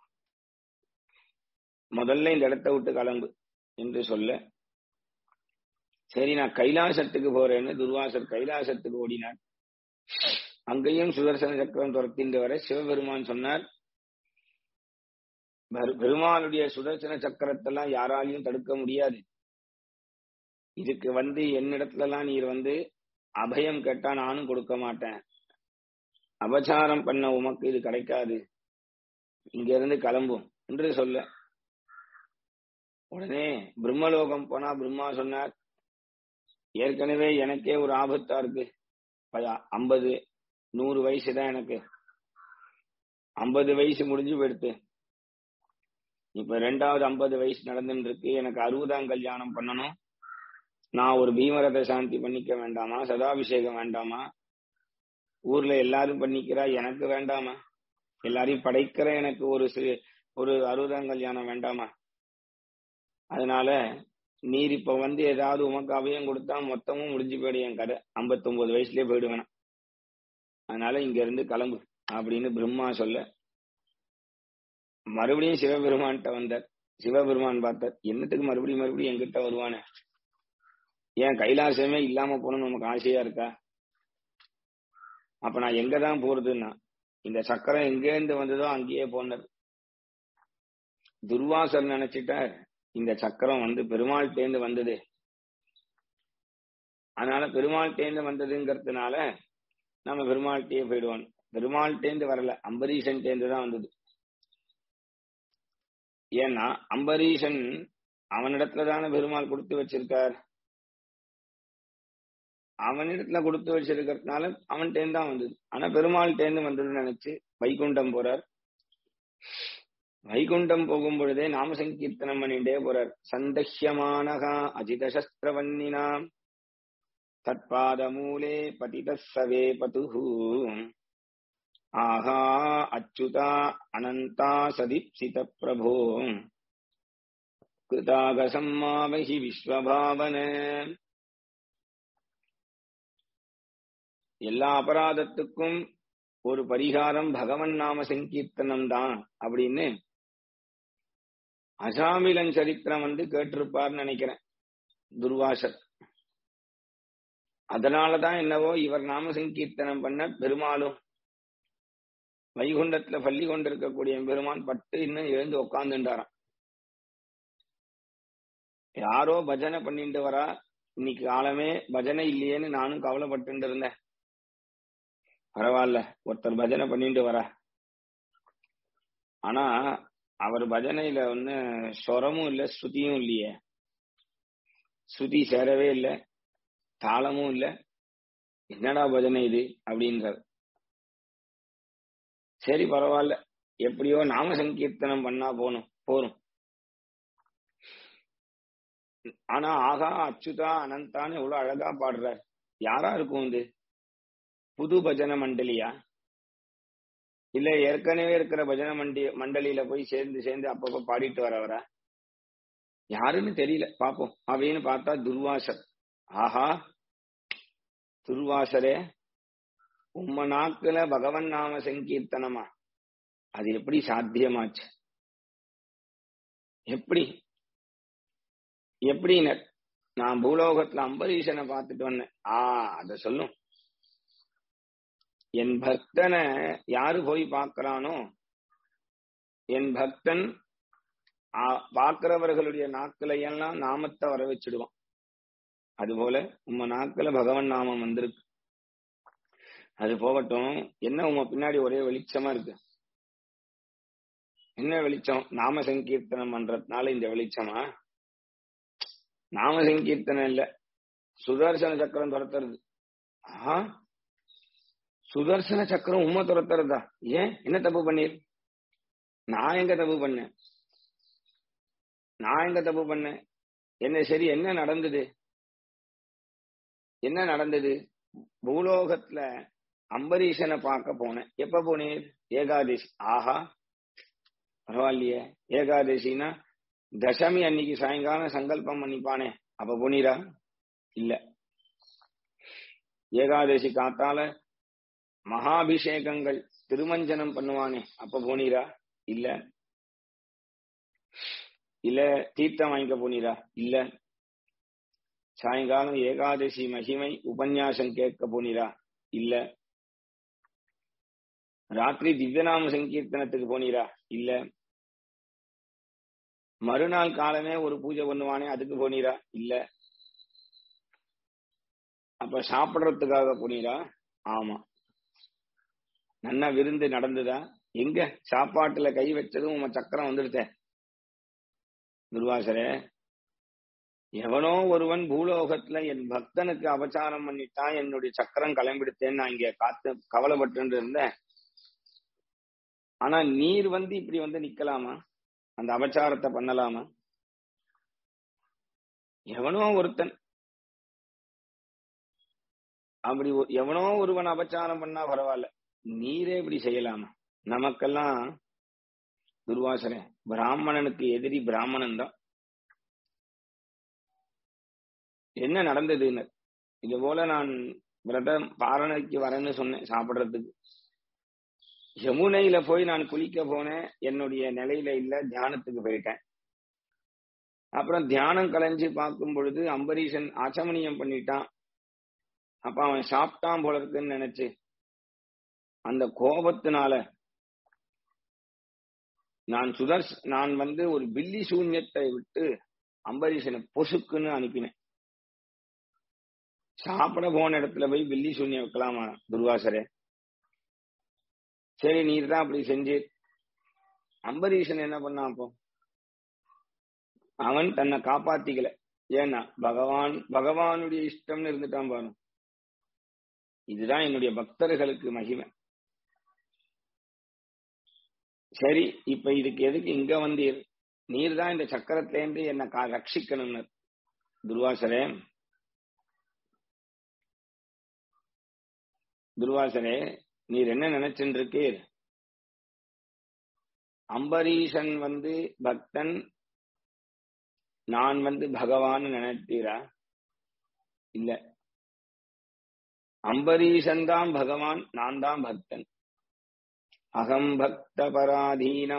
முதல்ல இந்த இடத்த விட்டு கிளம்பு என்று சொல்ல சரி நான் கைலாசத்துக்கு போறேன்னு துர்வாசர் கைலாசத்துக்கு ஓடினார் அங்கேயும் சுதர்சன சக்கரம் துரத்தின்ற வரை சிவபெருமான் சொன்னார் பெருமாளுடைய சுதர்சன சக்கரத்தெல்லாம் யாராலையும் தடுக்க முடியாது இதுக்கு வந்து என்னிடத்துல எல்லாம் நீர் வந்து அபயம் கேட்டா நானும் கொடுக்க மாட்டேன் அபச்சாரம் பண்ண உமக்கு இது கிடைக்காது இங்க இருந்து கிளம்பும் என்று சொல்ல உடனே பிரம்மலோகம் போனா பிரம்மா சொன்னார் ஏற்கனவே எனக்கே ஒரு ஆபத்தா இருக்கு ஐம்பது நூறு வயசு தான் எனக்கு ஐம்பது வயசு முடிஞ்சு போயிடுத்து இப்ப ரெண்டாவது ஐம்பது வயசு நடந்துட்டு இருக்கு எனக்கு அறுபதாம் கல்யாணம் பண்ணணும் நான் ஒரு பீமரத சாந்தி பண்ணிக்க வேண்டாமா சதாபிஷேகம் வேண்டாமா ஊர்ல எல்லாரும் பண்ணிக்கிறா எனக்கு வேண்டாமா எல்லாரையும் படைக்கிற எனக்கு ஒரு ஒரு அறுபதாம் கல்யாணம் வேண்டாமா அதனால நீர் இப்ப வந்து ஏதாவது உமக்கு அபயம் கொடுத்தா மொத்தமும் முடிஞ்சு போயிடும் என் கதை ஐம்பத்தி ஒன்பது வயசுலயே போயிடுவேன் அதனால இங்க இருந்து கிளம்பு அப்படின்னு பிரம்மா சொல்ல மறுபடியும் சிவபெருமான்கிட்ட வந்தார் சிவபெருமான் பார்த்தார் என்னத்துக்கு மறுபடியும் மறுபடியும் எங்கிட்ட வருவானே ஏன் கைலாசமே இல்லாம போகணும்னு நமக்கு ஆசையா இருக்கா அப்ப நான் எங்கதான் போறதுன்னா இந்த சக்கரம் எங்கேருந்து வந்ததோ அங்கேயே போனார் துர்வாசர் நினைச்சிட்டார் இந்த சக்கரம் வந்து பெருமாள் தேர்ந்து வந்தது அதனால பெருமாள் தேர்ந்து வந்ததுங்கிறதுனால நம்ம பெருமாள்கிட்டயே போயிடுவோம் பெருமாள் தேர்ந்து வரல அம்பரீஷன் தேர்ந்து தான் வந்தது ஏன்னா அம்பரீஷன் அவனிடத்துல தானே பெருமாள் கொடுத்து வச்சிருக்கார் அவனிடத்துல கொடுத்து வச்சிருக்கிறதுனால அவன் தேர்ந்து தான் வந்தது ஆனா பெருமாள் தேர்ந்து வந்ததுன்னு நினைச்சு வைகுண்டம் போறார் வைகுண்டம் போகும் பொழுதே நாம சங்கீர்த்தனம் பண்ணிட்டே போறார் சந்தஹ்யமானகா அஜித சஸ்திரவன்னினாம் தற்பாத மூலே பதித சவே பதுஹு ஆஹா அச்சுதா அனந்தா சதீப்சித பிரபோ கிருதாக சம்மாவஹி விஸ்வபாவன எல்லா அபராதத்துக்கும் ஒரு பரிகாரம் பகவன் நாம சங்கீர்த்தனம் தான் அப்படின்னு அசாமிலன் சரித்திரம் வந்து கேட்டிருப்பார்னு நினைக்கிறேன் துர்வாசர் அதனாலதான் என்னவோ இவர் நாம சங்கீர்த்தனம் பண்ண பெருமாளும் வைகுண்டத்துல பள்ளி கொண்டிருக்கக்கூடிய பெருமான் பட்டு இன்னும் எழுந்து உட்கார்ந்துட்டாராம் யாரோ பஜனை பண்ணிட்டு வரா இன்னைக்கு காலமே பஜனை இல்லையேன்னு நானும் கவலைப்பட்டு இருந்தேன் பரவாயில்ல ஒருத்தர் பஜனை பண்ணிட்டு வரா ஆனா அவர் பஜனையில ஒன்னு ஸ்வரமும் இல்ல ஸ்ருதியும் இல்லையே ஸ்ருதி சேரவே இல்லை தாளமும் இல்ல என்னடா பஜனை இது அப்படின்றார் சரி பரவாயில்ல எப்படியோ நாம சங்கீர்த்தனம் பண்ணா போணும் போறோம் ஆனா ஆகா அச்சுதா அனந்தான்னு எவ்வளவு அழகா பாடுறார் யாரா இருக்கும் இது புது பஜனை மண்டலியா இல்ல ஏற்கனவே இருக்கிற பஜனை மண்டி மண்டலியில போய் சேர்ந்து சேர்ந்து அப்பப்ப பாடிட்டு வரவரா யாருன்னு தெரியல பாப்போம் அப்படின்னு பார்த்தா துர்வாசர் ஆஹா துர்வாசரே உம்ம நாக்குல பகவன் நாம சங்கீர்த்தனமா அது எப்படி சாத்தியமாச்சு எப்படி எப்படின்னு நான் பூலோகத்துல அம்பரீஷனை பார்த்துட்டு வந்தேன் ஆ அத சொல்லும் என் பக்தனை யாரு போய் பார்க்கறானோ என் பக்தன் பார்க்கிறவர்களுடைய நாக்களை எல்லாம் நாமத்தை வர வச்சிடுவான் அதுபோல உம்ம நாக்குல பகவன் நாமம் வந்திருக்கு அது போகட்டும் என்ன உங்க பின்னாடி ஒரே வெளிச்சமா இருக்கு என்ன வெளிச்சம் நாம சங்கீர்த்தனம் பண்றதுனால இந்த வெளிச்சமா நாம சங்கீர்த்தனம் இல்ல சுதர்சன சக்கரம் துரத்துறது ஆஹா சுதர்சன சக்கரம் உண்மை துரத்துறதா ஏன் என்ன தப்பு பண்ணீர் நான் எங்க தப்பு பண்ணேன் நான் எங்க தப்பு பண்ணேன் என்ன சரி என்ன நடந்தது என்ன நடந்தது பூலோகத்துல அம்பரீஷனை பார்க்க போனேன் எப்ப போனீர் ஏகாதசி ஆஹா பரவாயில்லையே ஏகாதசினா தசமி அன்னைக்கு சாயங்காலம் சங்கல்பம் பண்ணிப்பானே அப்ப போனீரா இல்ல ஏகாதசி காத்தால மகாபிஷேகங்கள் திருமஞ்சனம் பண்ணுவானே அப்ப போனீரா இல்ல இல்ல தீர்த்தம் வாங்கிக்க போனீரா இல்ல சாயங்காலம் ஏகாதசி மகிமை உபன்யாசம் கேட்க போனீரா இல்ல ராத்திரி திவ்யநாம சங்கீர்த்தனத்துக்கு போனீரா இல்ல மறுநாள் காலமே ஒரு பூஜை பண்ணுவானே அதுக்கு போனீரா இல்ல அப்ப சாப்பிடுறதுக்காக போனீரா ஆமா நன்னா விருந்து நடந்ததா எங்க சாப்பாட்டுல கை வச்சதும் உங்க சக்கரம் வந்துடுத்த துர்வாசரே எவனோ ஒருவன் பூலோகத்துல என் பக்தனுக்கு அபச்சாரம் பண்ணிட்டான் என்னுடைய சக்கரம் கிளம்பிடுத்தேன்னு நான் இங்க காத்து கவலைப்பட்டு இருந்தேன் ஆனா நீர் வந்து இப்படி வந்து நிக்கலாமா அந்த அபச்சாரத்தை பண்ணலாமா எவனோ ஒருத்தன் அப்படி எவனோ ஒருவன் அபச்சாரம் பண்ணா பரவாயில்ல நீரே இப்படி செய்யலாமா நமக்கெல்லாம் துர்வாசனை பிராமணனுக்கு எதிரி பிராமணன் தான் என்ன நடந்ததுன்னு இது போல நான் விரதம் பாரணைக்கு வரேன்னு சொன்னேன் சாப்பிடுறதுக்கு யமுனையில போய் நான் குளிக்க போனேன் என்னுடைய நிலையில இல்ல தியானத்துக்கு போயிட்டேன் அப்புறம் தியானம் கலைஞ்சு பார்க்கும் பொழுது அம்பரீஷன் ஆச்சமணியம் பண்ணிட்டான் அப்ப அவன் சாப்பிட்டான் போல இருக்குன்னு நினைச்சு அந்த கோபத்தினால நான் சுதர்ஷ் நான் வந்து ஒரு பில்லி சூன்யத்தை விட்டு அம்பரீஷனை பொசுக்குன்னு அனுப்பினேன் சாப்பிட போன இடத்துல போய் பில்லி சூன்யம் வைக்கலாமா துர்வாசரே சரி நீர் தான் அப்படி செஞ்சு அம்பரீஷன் என்ன பண்ணான் அப்போ அவன் தன்னை காப்பாத்திக்கல ஏன்னா பகவான் பகவானுடைய இஷ்டம்னு இருந்துட்டான் பாரு இதுதான் என்னுடைய பக்தர்களுக்கு மகிமை சரி இப்ப இதுக்கு எதுக்கு இங்க வந்தீர் நீர் தான் இந்த சக்கரத்திலேருந்து என்ன ரட்சிக்கணும்னு துர்வாசரே துர்வாசரே நீர் என்ன நினைச்சுட்டு இருக்கீர் அம்பரீஷன் வந்து பக்தன் நான் வந்து பகவான் நினைத்தீரா இல்ல அம்பரீஷன் தான் பகவான் நான் தான் பக்தன் அகம் பக்த பராதீனா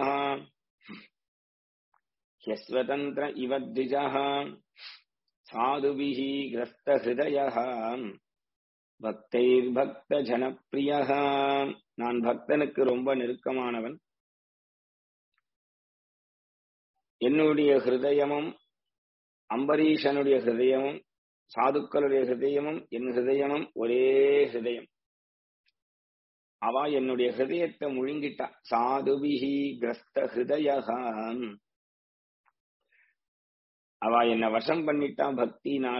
ஹஸ்வதந்திர இவத்விஜா சாதுபிஹி கிரஸ்த ஹிருதய பக்தைர் பக்த ஜனப்பிரியா நான் பக்தனுக்கு ரொம்ப நெருக்கமானவன் என்னுடைய ஹிருதயமும் அம்பரீஷனுடைய ஹிருதயமும் சாதுக்களுடைய ஹிருதயமும் என் ஹிருதயமும் ஒரே ஹிருதயம் அவ என்னுடைய ஹிருதயத்தை முழுங்கிட்டா சாதுபிஹி கிரஸ்த ஹிருதயகான் அவ என்ன வசம் பண்ணிட்டா பக்தினால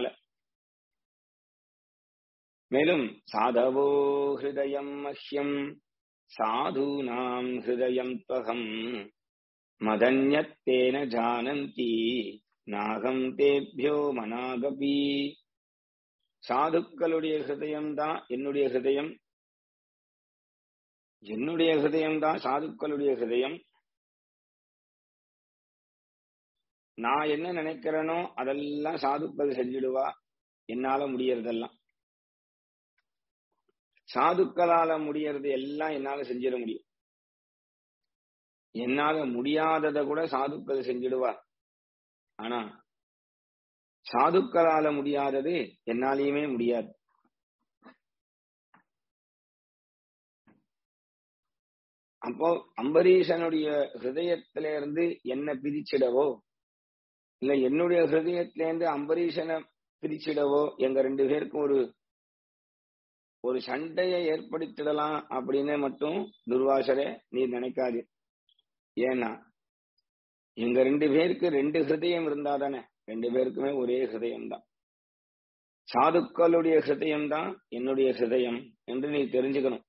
மேலும் சாதவோ ஹிருதயம் மஹ்யம் சாதுனாம் ஹிருதயம் துவகம் மதன்யத்தேன ஜானந்தி நாகம் தேபியோ மனாகபி சாதுக்களுடைய ஹிருதயம் தான் என்னுடைய ஹிருதயம் என்னுடைய ஹிருதயம் தான் சாதுக்களுடைய ஹிருதயம் நான் என்ன நினைக்கிறேனோ அதெல்லாம் சாதுக்கள் செஞ்சிடுவா என்னால முடியறதெல்லாம் சாதுக்களால முடியறது எல்லாம் என்னால செஞ்சிட முடியும் என்னால முடியாததை கூட சாதுக்கள் செஞ்சிடுவா ஆனா சாதுக்களால முடியாதது என்னாலையுமே முடியாது அப்போ அம்பரீஷனுடைய ஹிருதயத்தில இருந்து என்ன பிரிச்சிடவோ இல்ல என்னுடைய ஹிருதயத்திலேருந்து அம்பரீஷனை பிரிச்சிடவோ எங்க ரெண்டு பேருக்கும் ஒரு ஒரு சண்டையை ஏற்படுத்திடலாம் அப்படின்னு மட்டும் துர்வாசரே நீ நினைக்காது ஏன்னா எங்க ரெண்டு பேருக்கு ரெண்டு ஹிருதயம் இருந்தா தானே ரெண்டு பேருக்குமே ஒரே ஹிருதயம் தான் சாதுக்களுடைய ஹிருதயம் தான் என்னுடைய ஹிருதயம் என்று நீ தெரிஞ்சுக்கணும்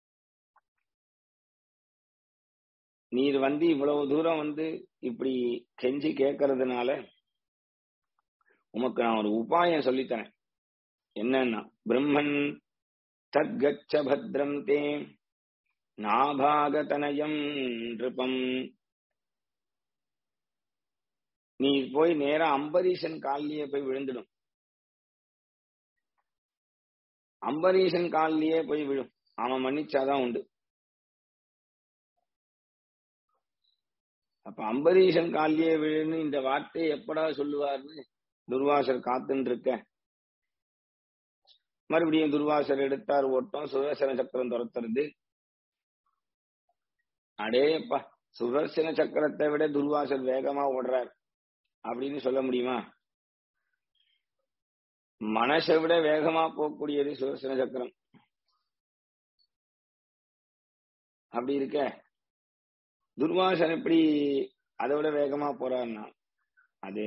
நீர் வந்து இவ்வளவு தூரம் வந்து இப்படி கெஞ்சி கேட்கறதுனால உமக்கு நான் ஒரு உபாயம் சொல்லித்தரேன் என்னன்னா பிரம்மன் தத்கச்ச பத்ரம் தே நாபாகதனயம் நிருபம் நீ போய் நேரா அம்பரீஷன் காலிலேயே போய் விழுந்துடும் அம்பரீஷன் காலிலேயே போய் விழும் அவன் மன்னிச்சாதான் உண்டு அப்ப அம்பரீஷன் காலிலேயே விழுன்னு இந்த வார்த்தையை எப்படா சொல்லுவார்னு துர்வாசர் காத்துன்னு இருக்க மறுபடியும் துர்வாசர் எடுத்தார் ஓட்டம் சுதர்சன சக்கரம் துரத்துறது அடேப்பா சுதர்சன சக்கரத்தை விட துர்வாசர் வேகமா ஓடுறார் அப்படின்னு சொல்ல முடியுமா மனசை விட வேகமா போகக்கூடியது சுதர்சன சக்கரம் அப்படி இருக்க துர்வாசன் எப்படி அதை விட வேகமா போறான்னா அது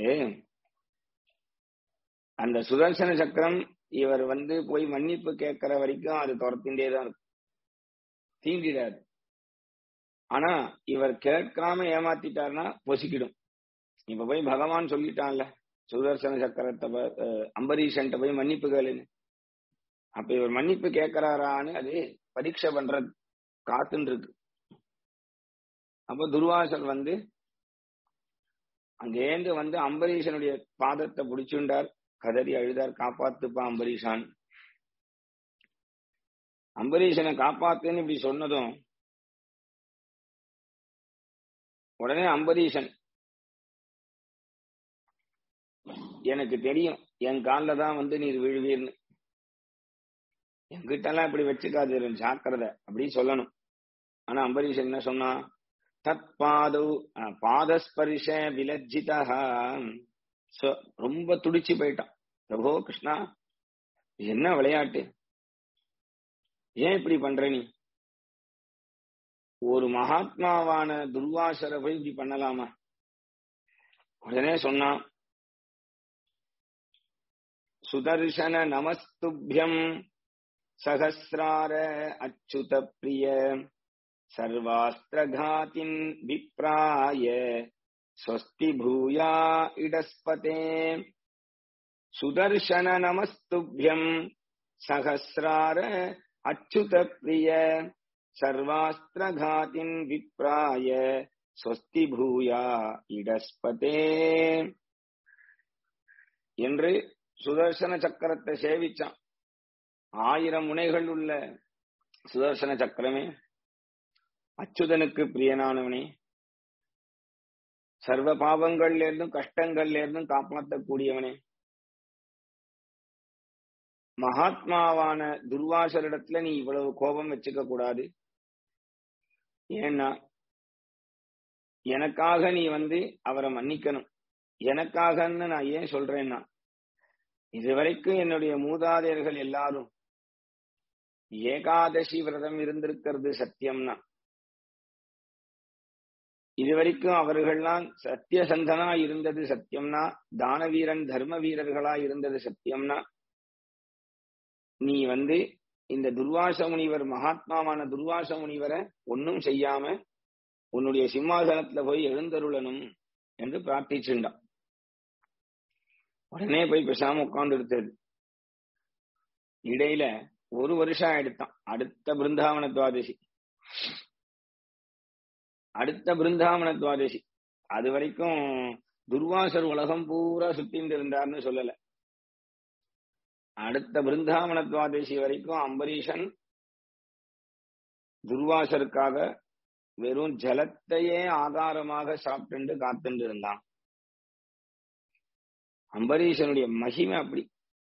அந்த சுதர்சன சக்கரம் இவர் வந்து போய் மன்னிப்பு கேட்கிற வரைக்கும் அது துரத்தின்றே தான் இருக்கும் தீண்டிடாது ஆனா இவர் கேட்காம ஏமாத்திட்டாருன்னா பொசிக்கிடும் இப்ப போய் பகவான் சொல்லிட்டான்ல சுதர்சன சக்கரத்தை அம்பரீஷன்ட்ட போய் மன்னிப்பு கேளுன்னு அப்ப இவர் மன்னிப்பு கேட்கிறாரான்னு அது பரீட்சை பண்ற காத்துன்னு இருக்கு அப்ப துர்வாசர் வந்து அங்கேந்து வந்து அம்பரீஷனுடைய பாதத்தை பிடிச்சுண்டார் கதறி அழுதார் காப்பாத்துப்பா அம்பரீஷான் அம்பரீஷனை காப்பாத்துன்னு இப்படி சொன்னதும் உடனே அம்பரீஷன் எனக்கு தெரியும் என் காலில் தான் வந்து நீர் விழுவீர்னு என்கிட்ட எல்லாம் இப்படி வச்சுக்காது ஜாக்கிரதை அப்படின்னு சொல்லணும் ஆனா அம்பரீஷன் என்ன சொன்னா தத் பாது பாதஸ்பரிஷ விலஜிதா ரொம்ப துடிச்சு போயிட்டான் பிரபோ கிருஷ்ணா என்ன விளையாட்டு ஏன் இப்படி பண்ற நீ ஒரு மகாத்மாவான துர்வாசரை போய் இப்படி பண்ணலாமா உடனே சொன்னான் சுதர்சன நமஸ்துபியம் சகசிரார அச்சுத பிரிய சர்வாஸ்திரகாத்தின் விப்ராய ஸ்வஸ்தி பூயா இடஸ்பதே சுதர்சன நமஸ்துபியம் சகசிரார அச்சுத பிரிய சர்வாஸ்திரகாத்தின் விப்ராய ஸ்வஸ்தி பூயா இடஸ்பதே என்று சுதர்சன சக்கரத்தை சேவிச்சான் ஆயிரம் முனைகள் உள்ள சுதர்சன சக்கரமே அச்சுதனுக்கு பிரியனானவனே சர்வ பாவங்கள்ல இருந்தும் கஷ்டங்கள்ல இருந்தும் காப்பாற்றக்கூடியவனே மகாத்மாவான துர்வாசரிடத்துல நீ இவ்வளவு கோபம் வச்சுக்க கூடாது ஏன்னா எனக்காக நீ வந்து அவரை மன்னிக்கணும் எனக்காகன்னு நான் ஏன் சொல்றேன்னா இதுவரைக்கும் என்னுடைய மூதாதையர்கள் எல்லாரும் ஏகாதசி விரதம் இருந்திருக்கிறது சத்தியம்னா இதுவரைக்கும் அவர்கள்லாம் சத்தியசந்தனா இருந்தது சத்தியம்னா தான வீரன் தர்ம வீரர்களா இருந்தது சத்தியம்னா நீ வந்து இந்த துர்வாச முனிவர் மகாத்மாவான துர்வாச முனிவரை ஒன்னும் செய்யாம உன்னுடைய சிம்மாசனத்துல போய் எழுந்தருளணும் என்று பிரார்த்திச்சுண்டான் உடனே போய் பேசாம உட்கார்ந்து எடுத்தது இடையில ஒரு வருஷம் எடுத்தான் அடுத்த பிருந்தாவன துவாதசி அடுத்த பிருந்தாவன துவாதசி அது வரைக்கும் துர்வாசர் உலகம் பூரா சுத்தின்னு இருந்தார்னு சொல்லல அடுத்த பிருந்தாவன துவாதசி வரைக்கும் அம்பரீஷன் துர்வாசருக்காக வெறும் ஜலத்தையே ஆதாரமாக சாப்பிட்டு காத்துட்டு இருந்தான் அம்பரீஷனுடைய மகிமை அப்படி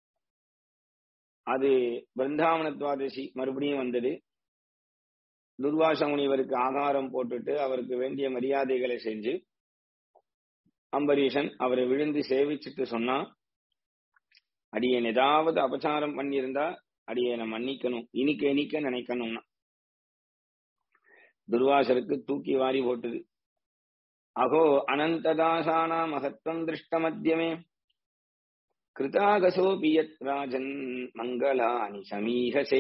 அது பிருந்தாவன துவாதசி மறுபடியும் வந்தது துர்வாச முனிவருக்கு ஆகாரம் போட்டுட்டு அவருக்கு வேண்டிய மரியாதைகளை செஞ்சு அம்பரீஷன் அவரை விழுந்து சேவிச்சுட்டு சொன்னா அடியேன் ஏதாவது அபச்சாரம் பண்ணியிருந்தா அடியேனை மன்னிக்கணும் இனிக்க இனிக்க நினைக்கணும்னா துர்வாசருக்கு தூக்கி வாரி போட்டுது அகோ அனந்ததாசானா மகத்வம் திருஷ்ட மத்தியமே கிருதாகசோபி யத் ராஜன் மங்களானி சமீகசே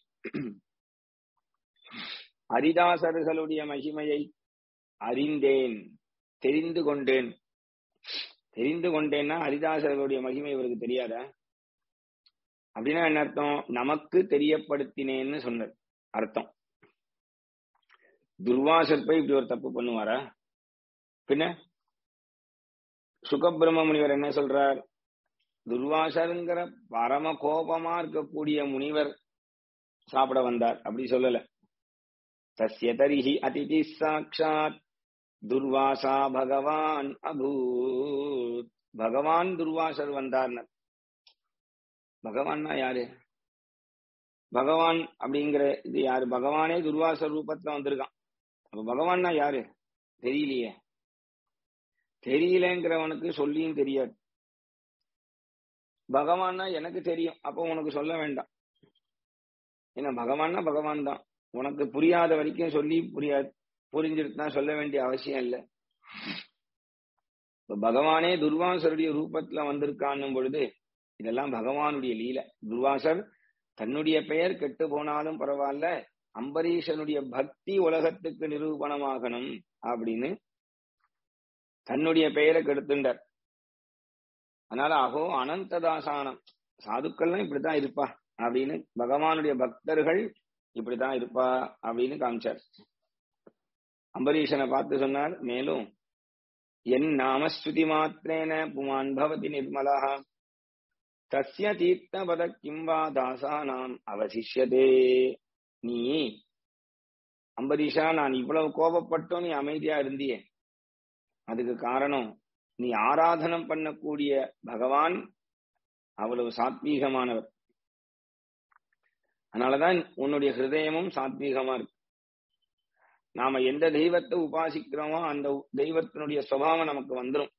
ஹரிதாசர்களுடைய மகிமையை அறிந்தேன் தெரிந்து கொண்டேன் தெரிந்து கொண்டேன்னா ஹரிதாசர்களுடைய மகிமை இவருக்கு தெரியாதா அப்படின்னா என்ன அர்த்தம் நமக்கு தெரியப்படுத்தினேன்னு சொன்னது அர்த்தம் துர்வாசர் போய் இப்படி ஒரு தப்பு பண்ணுவாரா பின்ன சுகபிரம முனிவர் என்ன சொல்றார் துர்வாசருங்கிற பரம கோபமா இருக்கக்கூடிய முனிவர் சாப்பிட வந்தார் அப்படி சொல்லல தஸ்ய தரிஹி அதிதி சாட்சாத் துர்வாசா பகவான் அபூத் பகவான் துர்வாசர் வந்தார்னர் பகவான்னா யாரு பகவான் அப்படிங்கிற இது யாரு பகவானே துர்வாசர் ரூபத்துல வந்திருக்கான் அப்ப பகவான்னா யாரு தெரியலையே தெரியலங்கிறவனுக்கு சொல்லியும் தெரியாது பகவான்னா எனக்கு தெரியும் அப்போ உனக்கு சொல்ல வேண்டாம் ஏன்னா பகவான்னா பகவான் தான் உனக்கு புரியாத வரைக்கும் சொல்லி புரியாது புரிஞ்சிட்டு தான் சொல்ல வேண்டிய அவசியம் இல்லை இப்ப பகவானே துர்வாசருடைய ரூபத்துல வந்திருக்கான்னும் பொழுது இதெல்லாம் பகவானுடைய லீல துர்வாசர் தன்னுடைய பெயர் கெட்டு போனாலும் பரவாயில்ல அம்பரீஷனுடைய பக்தி உலகத்துக்கு நிரூபணமாகணும் அப்படின்னு தன்னுடைய பெயரை கெடுத்துண்டார் அதனால அகோ அனந்ததாசானம் சாதுக்கள்லாம் இப்படித்தான் இருப்பா அப்படின்னு பகவானுடைய பக்தர்கள் இப்படித்தான் இருப்பா அப்படின்னு காமிச்சார் அம்பரீஷனை பார்த்து சொன்னார் மேலும் என் நாமஸ்துதி மாத்திரேன புமான் பவதி நிர்மலா தஸ்ய தீர்த்தபத கிம்பா தாசானாம் அவசிஷ்யதே நீ அம்பரீஷா நான் இவ்வளவு கோபப்பட்டும் நீ அமைதியா இருந்தியே அதுக்கு காரணம் நீ ஆராதனம் பண்ணக்கூடிய பகவான் அவ்வளவு சாத்வீகமானவர் அதனாலதான் உன்னுடைய ஹிருதயமும் சாத்வீகமா இருக்கு நாம எந்த தெய்வத்தை உபாசிக்கிறோமோ அந்த தெய்வத்தினுடைய சுவாவம் நமக்கு வந்துடும்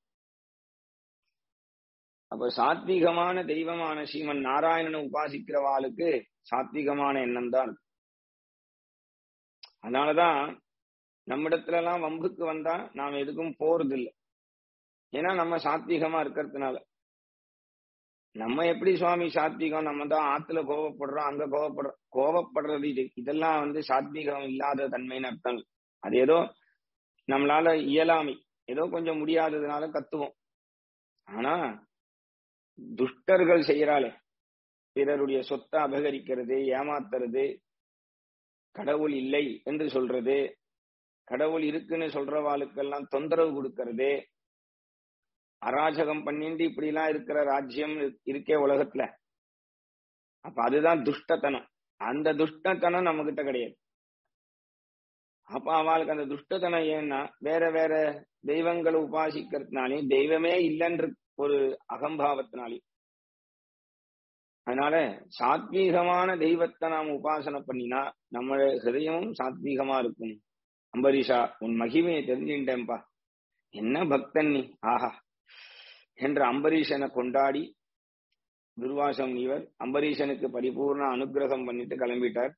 அப்ப சாத்வீகமான தெய்வமான ஸ்ரீமன் நாராயணனை உபாசிக்கிறவாளுக்கு சாத்வீகமான எண்ணம் தான் இருக்கு அதனாலதான் நம்மிடத்துல எல்லாம் வம்புக்கு வந்தா நாம் எதுக்கும் போறது இல்லை ஏன்னா நம்ம சாத்வீகமா இருக்கிறதுனால நம்ம எப்படி சுவாமி சாத்வீகம் நம்ம தான் ஆத்துல கோவப்படுறோம் அங்க கோவப்படுறோம் கோவப்படுறது இது இதெல்லாம் வந்து சாத்வீகம் இல்லாத தன்மைன்னு அர்த்தம் அது ஏதோ நம்மளால இயலாமை ஏதோ கொஞ்சம் முடியாததுனால கத்துவோம் ஆனா துஷ்டர்கள் செய்யறாளே பிறருடைய சொத்தை அபகரிக்கிறது ஏமாத்துறது கடவுள் இல்லை என்று சொல்றது கடவுள் இருக்குன்னு சொல்றவாளுக்கெல்லாம் தொந்தரவு கொடுக்கறது அராஜகம் பண்ணிட்டு இப்படி எல்லாம் இருக்கிற ராஜ்யம் இருக்கே உலகத்துல அப்ப அதுதான் துஷ்டத்தனம் அந்த துஷ்டத்தனம் நம்ம கிட்ட கிடையாது அப்ப அவளுக்கு அந்த துஷ்டத்தனம் ஏன்னா வேற வேற தெய்வங்களை உபாசிக்கிறதுனாலையும் தெய்வமே இல்லைன்ற ஒரு அகம்பாவத்தினாலையும் அதனால சாத்வீகமான தெய்வத்தை நாம் உபாசனை பண்ணினா நம்ம ஹிருதயமும் சாத்வீகமா இருக்கும் அம்பரீஷா உன் மகிமையை தெரிஞ்சுட்டேன்பா என்ன பக்தன் நீ ஆஹா என்ற அம்பரீஷனை கொண்டாடி துர்வாசம் இவர் அம்பரீஷனுக்கு பரிபூர்ண அனுகிரகம் பண்ணிட்டு கிளம்பிட்டார்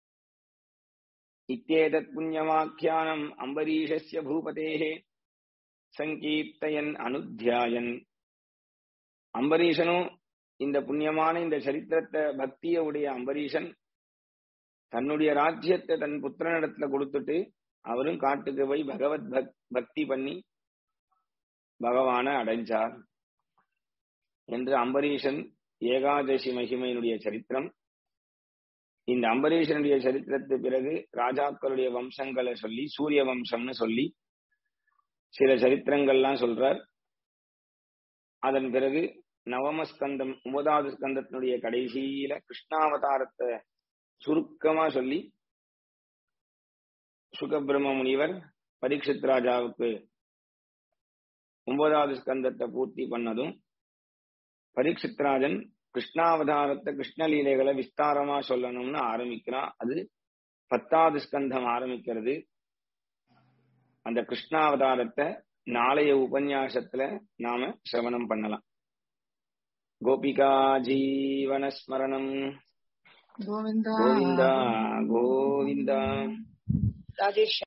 இத்தேதத் புண்ணியமாக்கியானம் அம்பரீஷஸ்ய பூபதேகே சங்கீர்த்தயன் அனுத்தியாயன் அம்பரீஷனும் இந்த புண்ணியமான இந்த சரித்திரத்தை பக்திய உடைய அம்பரீஷன் தன்னுடைய ராஜ்யத்தை தன் புத்திரனிடத்துல கொடுத்துட்டு அவரும் காட்டுக்கு போய் பகவத் பக்தி பண்ணி பகவான அடைஞ்சார் என்று அம்பரீஷன் ஏகாதசி மகிமையினுடைய சரித்திரம் இந்த அம்பரீஷனுடைய சரித்திரத்து பிறகு ராஜாக்களுடைய வம்சங்களை சொல்லி சூரிய வம்சம்னு சொல்லி சில சரித்திரங்கள்லாம் சொல்றார் அதன் பிறகு நவமஸ்கந்தம் ஒன்பதாவது ஸ்கந்தத்தினுடைய கடைசியில கிருஷ்ணாவதாரத்தை சுருக்கமா சொல்லி சுகபிரம முனிவர் பரீட்சித் ராஜாவுக்கு ஒன்பதாவது ஸ்கந்தத்தை பூர்த்தி பண்ணதும் பரீட்சித்ராஜன் கிருஷ்ணாவதாரத்தை கிருஷ்ணலீலைகளை விஸ்தாரமா சொல்லணும்னு ஆரம்பிக்கிறான் அது பத்தாவது ஸ்கந்தம் ஆரம்பிக்கிறது அந்த கிருஷ்ணாவதாரத்தை நாளைய உபன்யாசத்துல நாம சிரவணம் பண்ணலாம் கோபிகா ஜீவனஸ்மரணம் கோவிந்தா கோவிந்தா கோவிந்தா ராஜேஷ்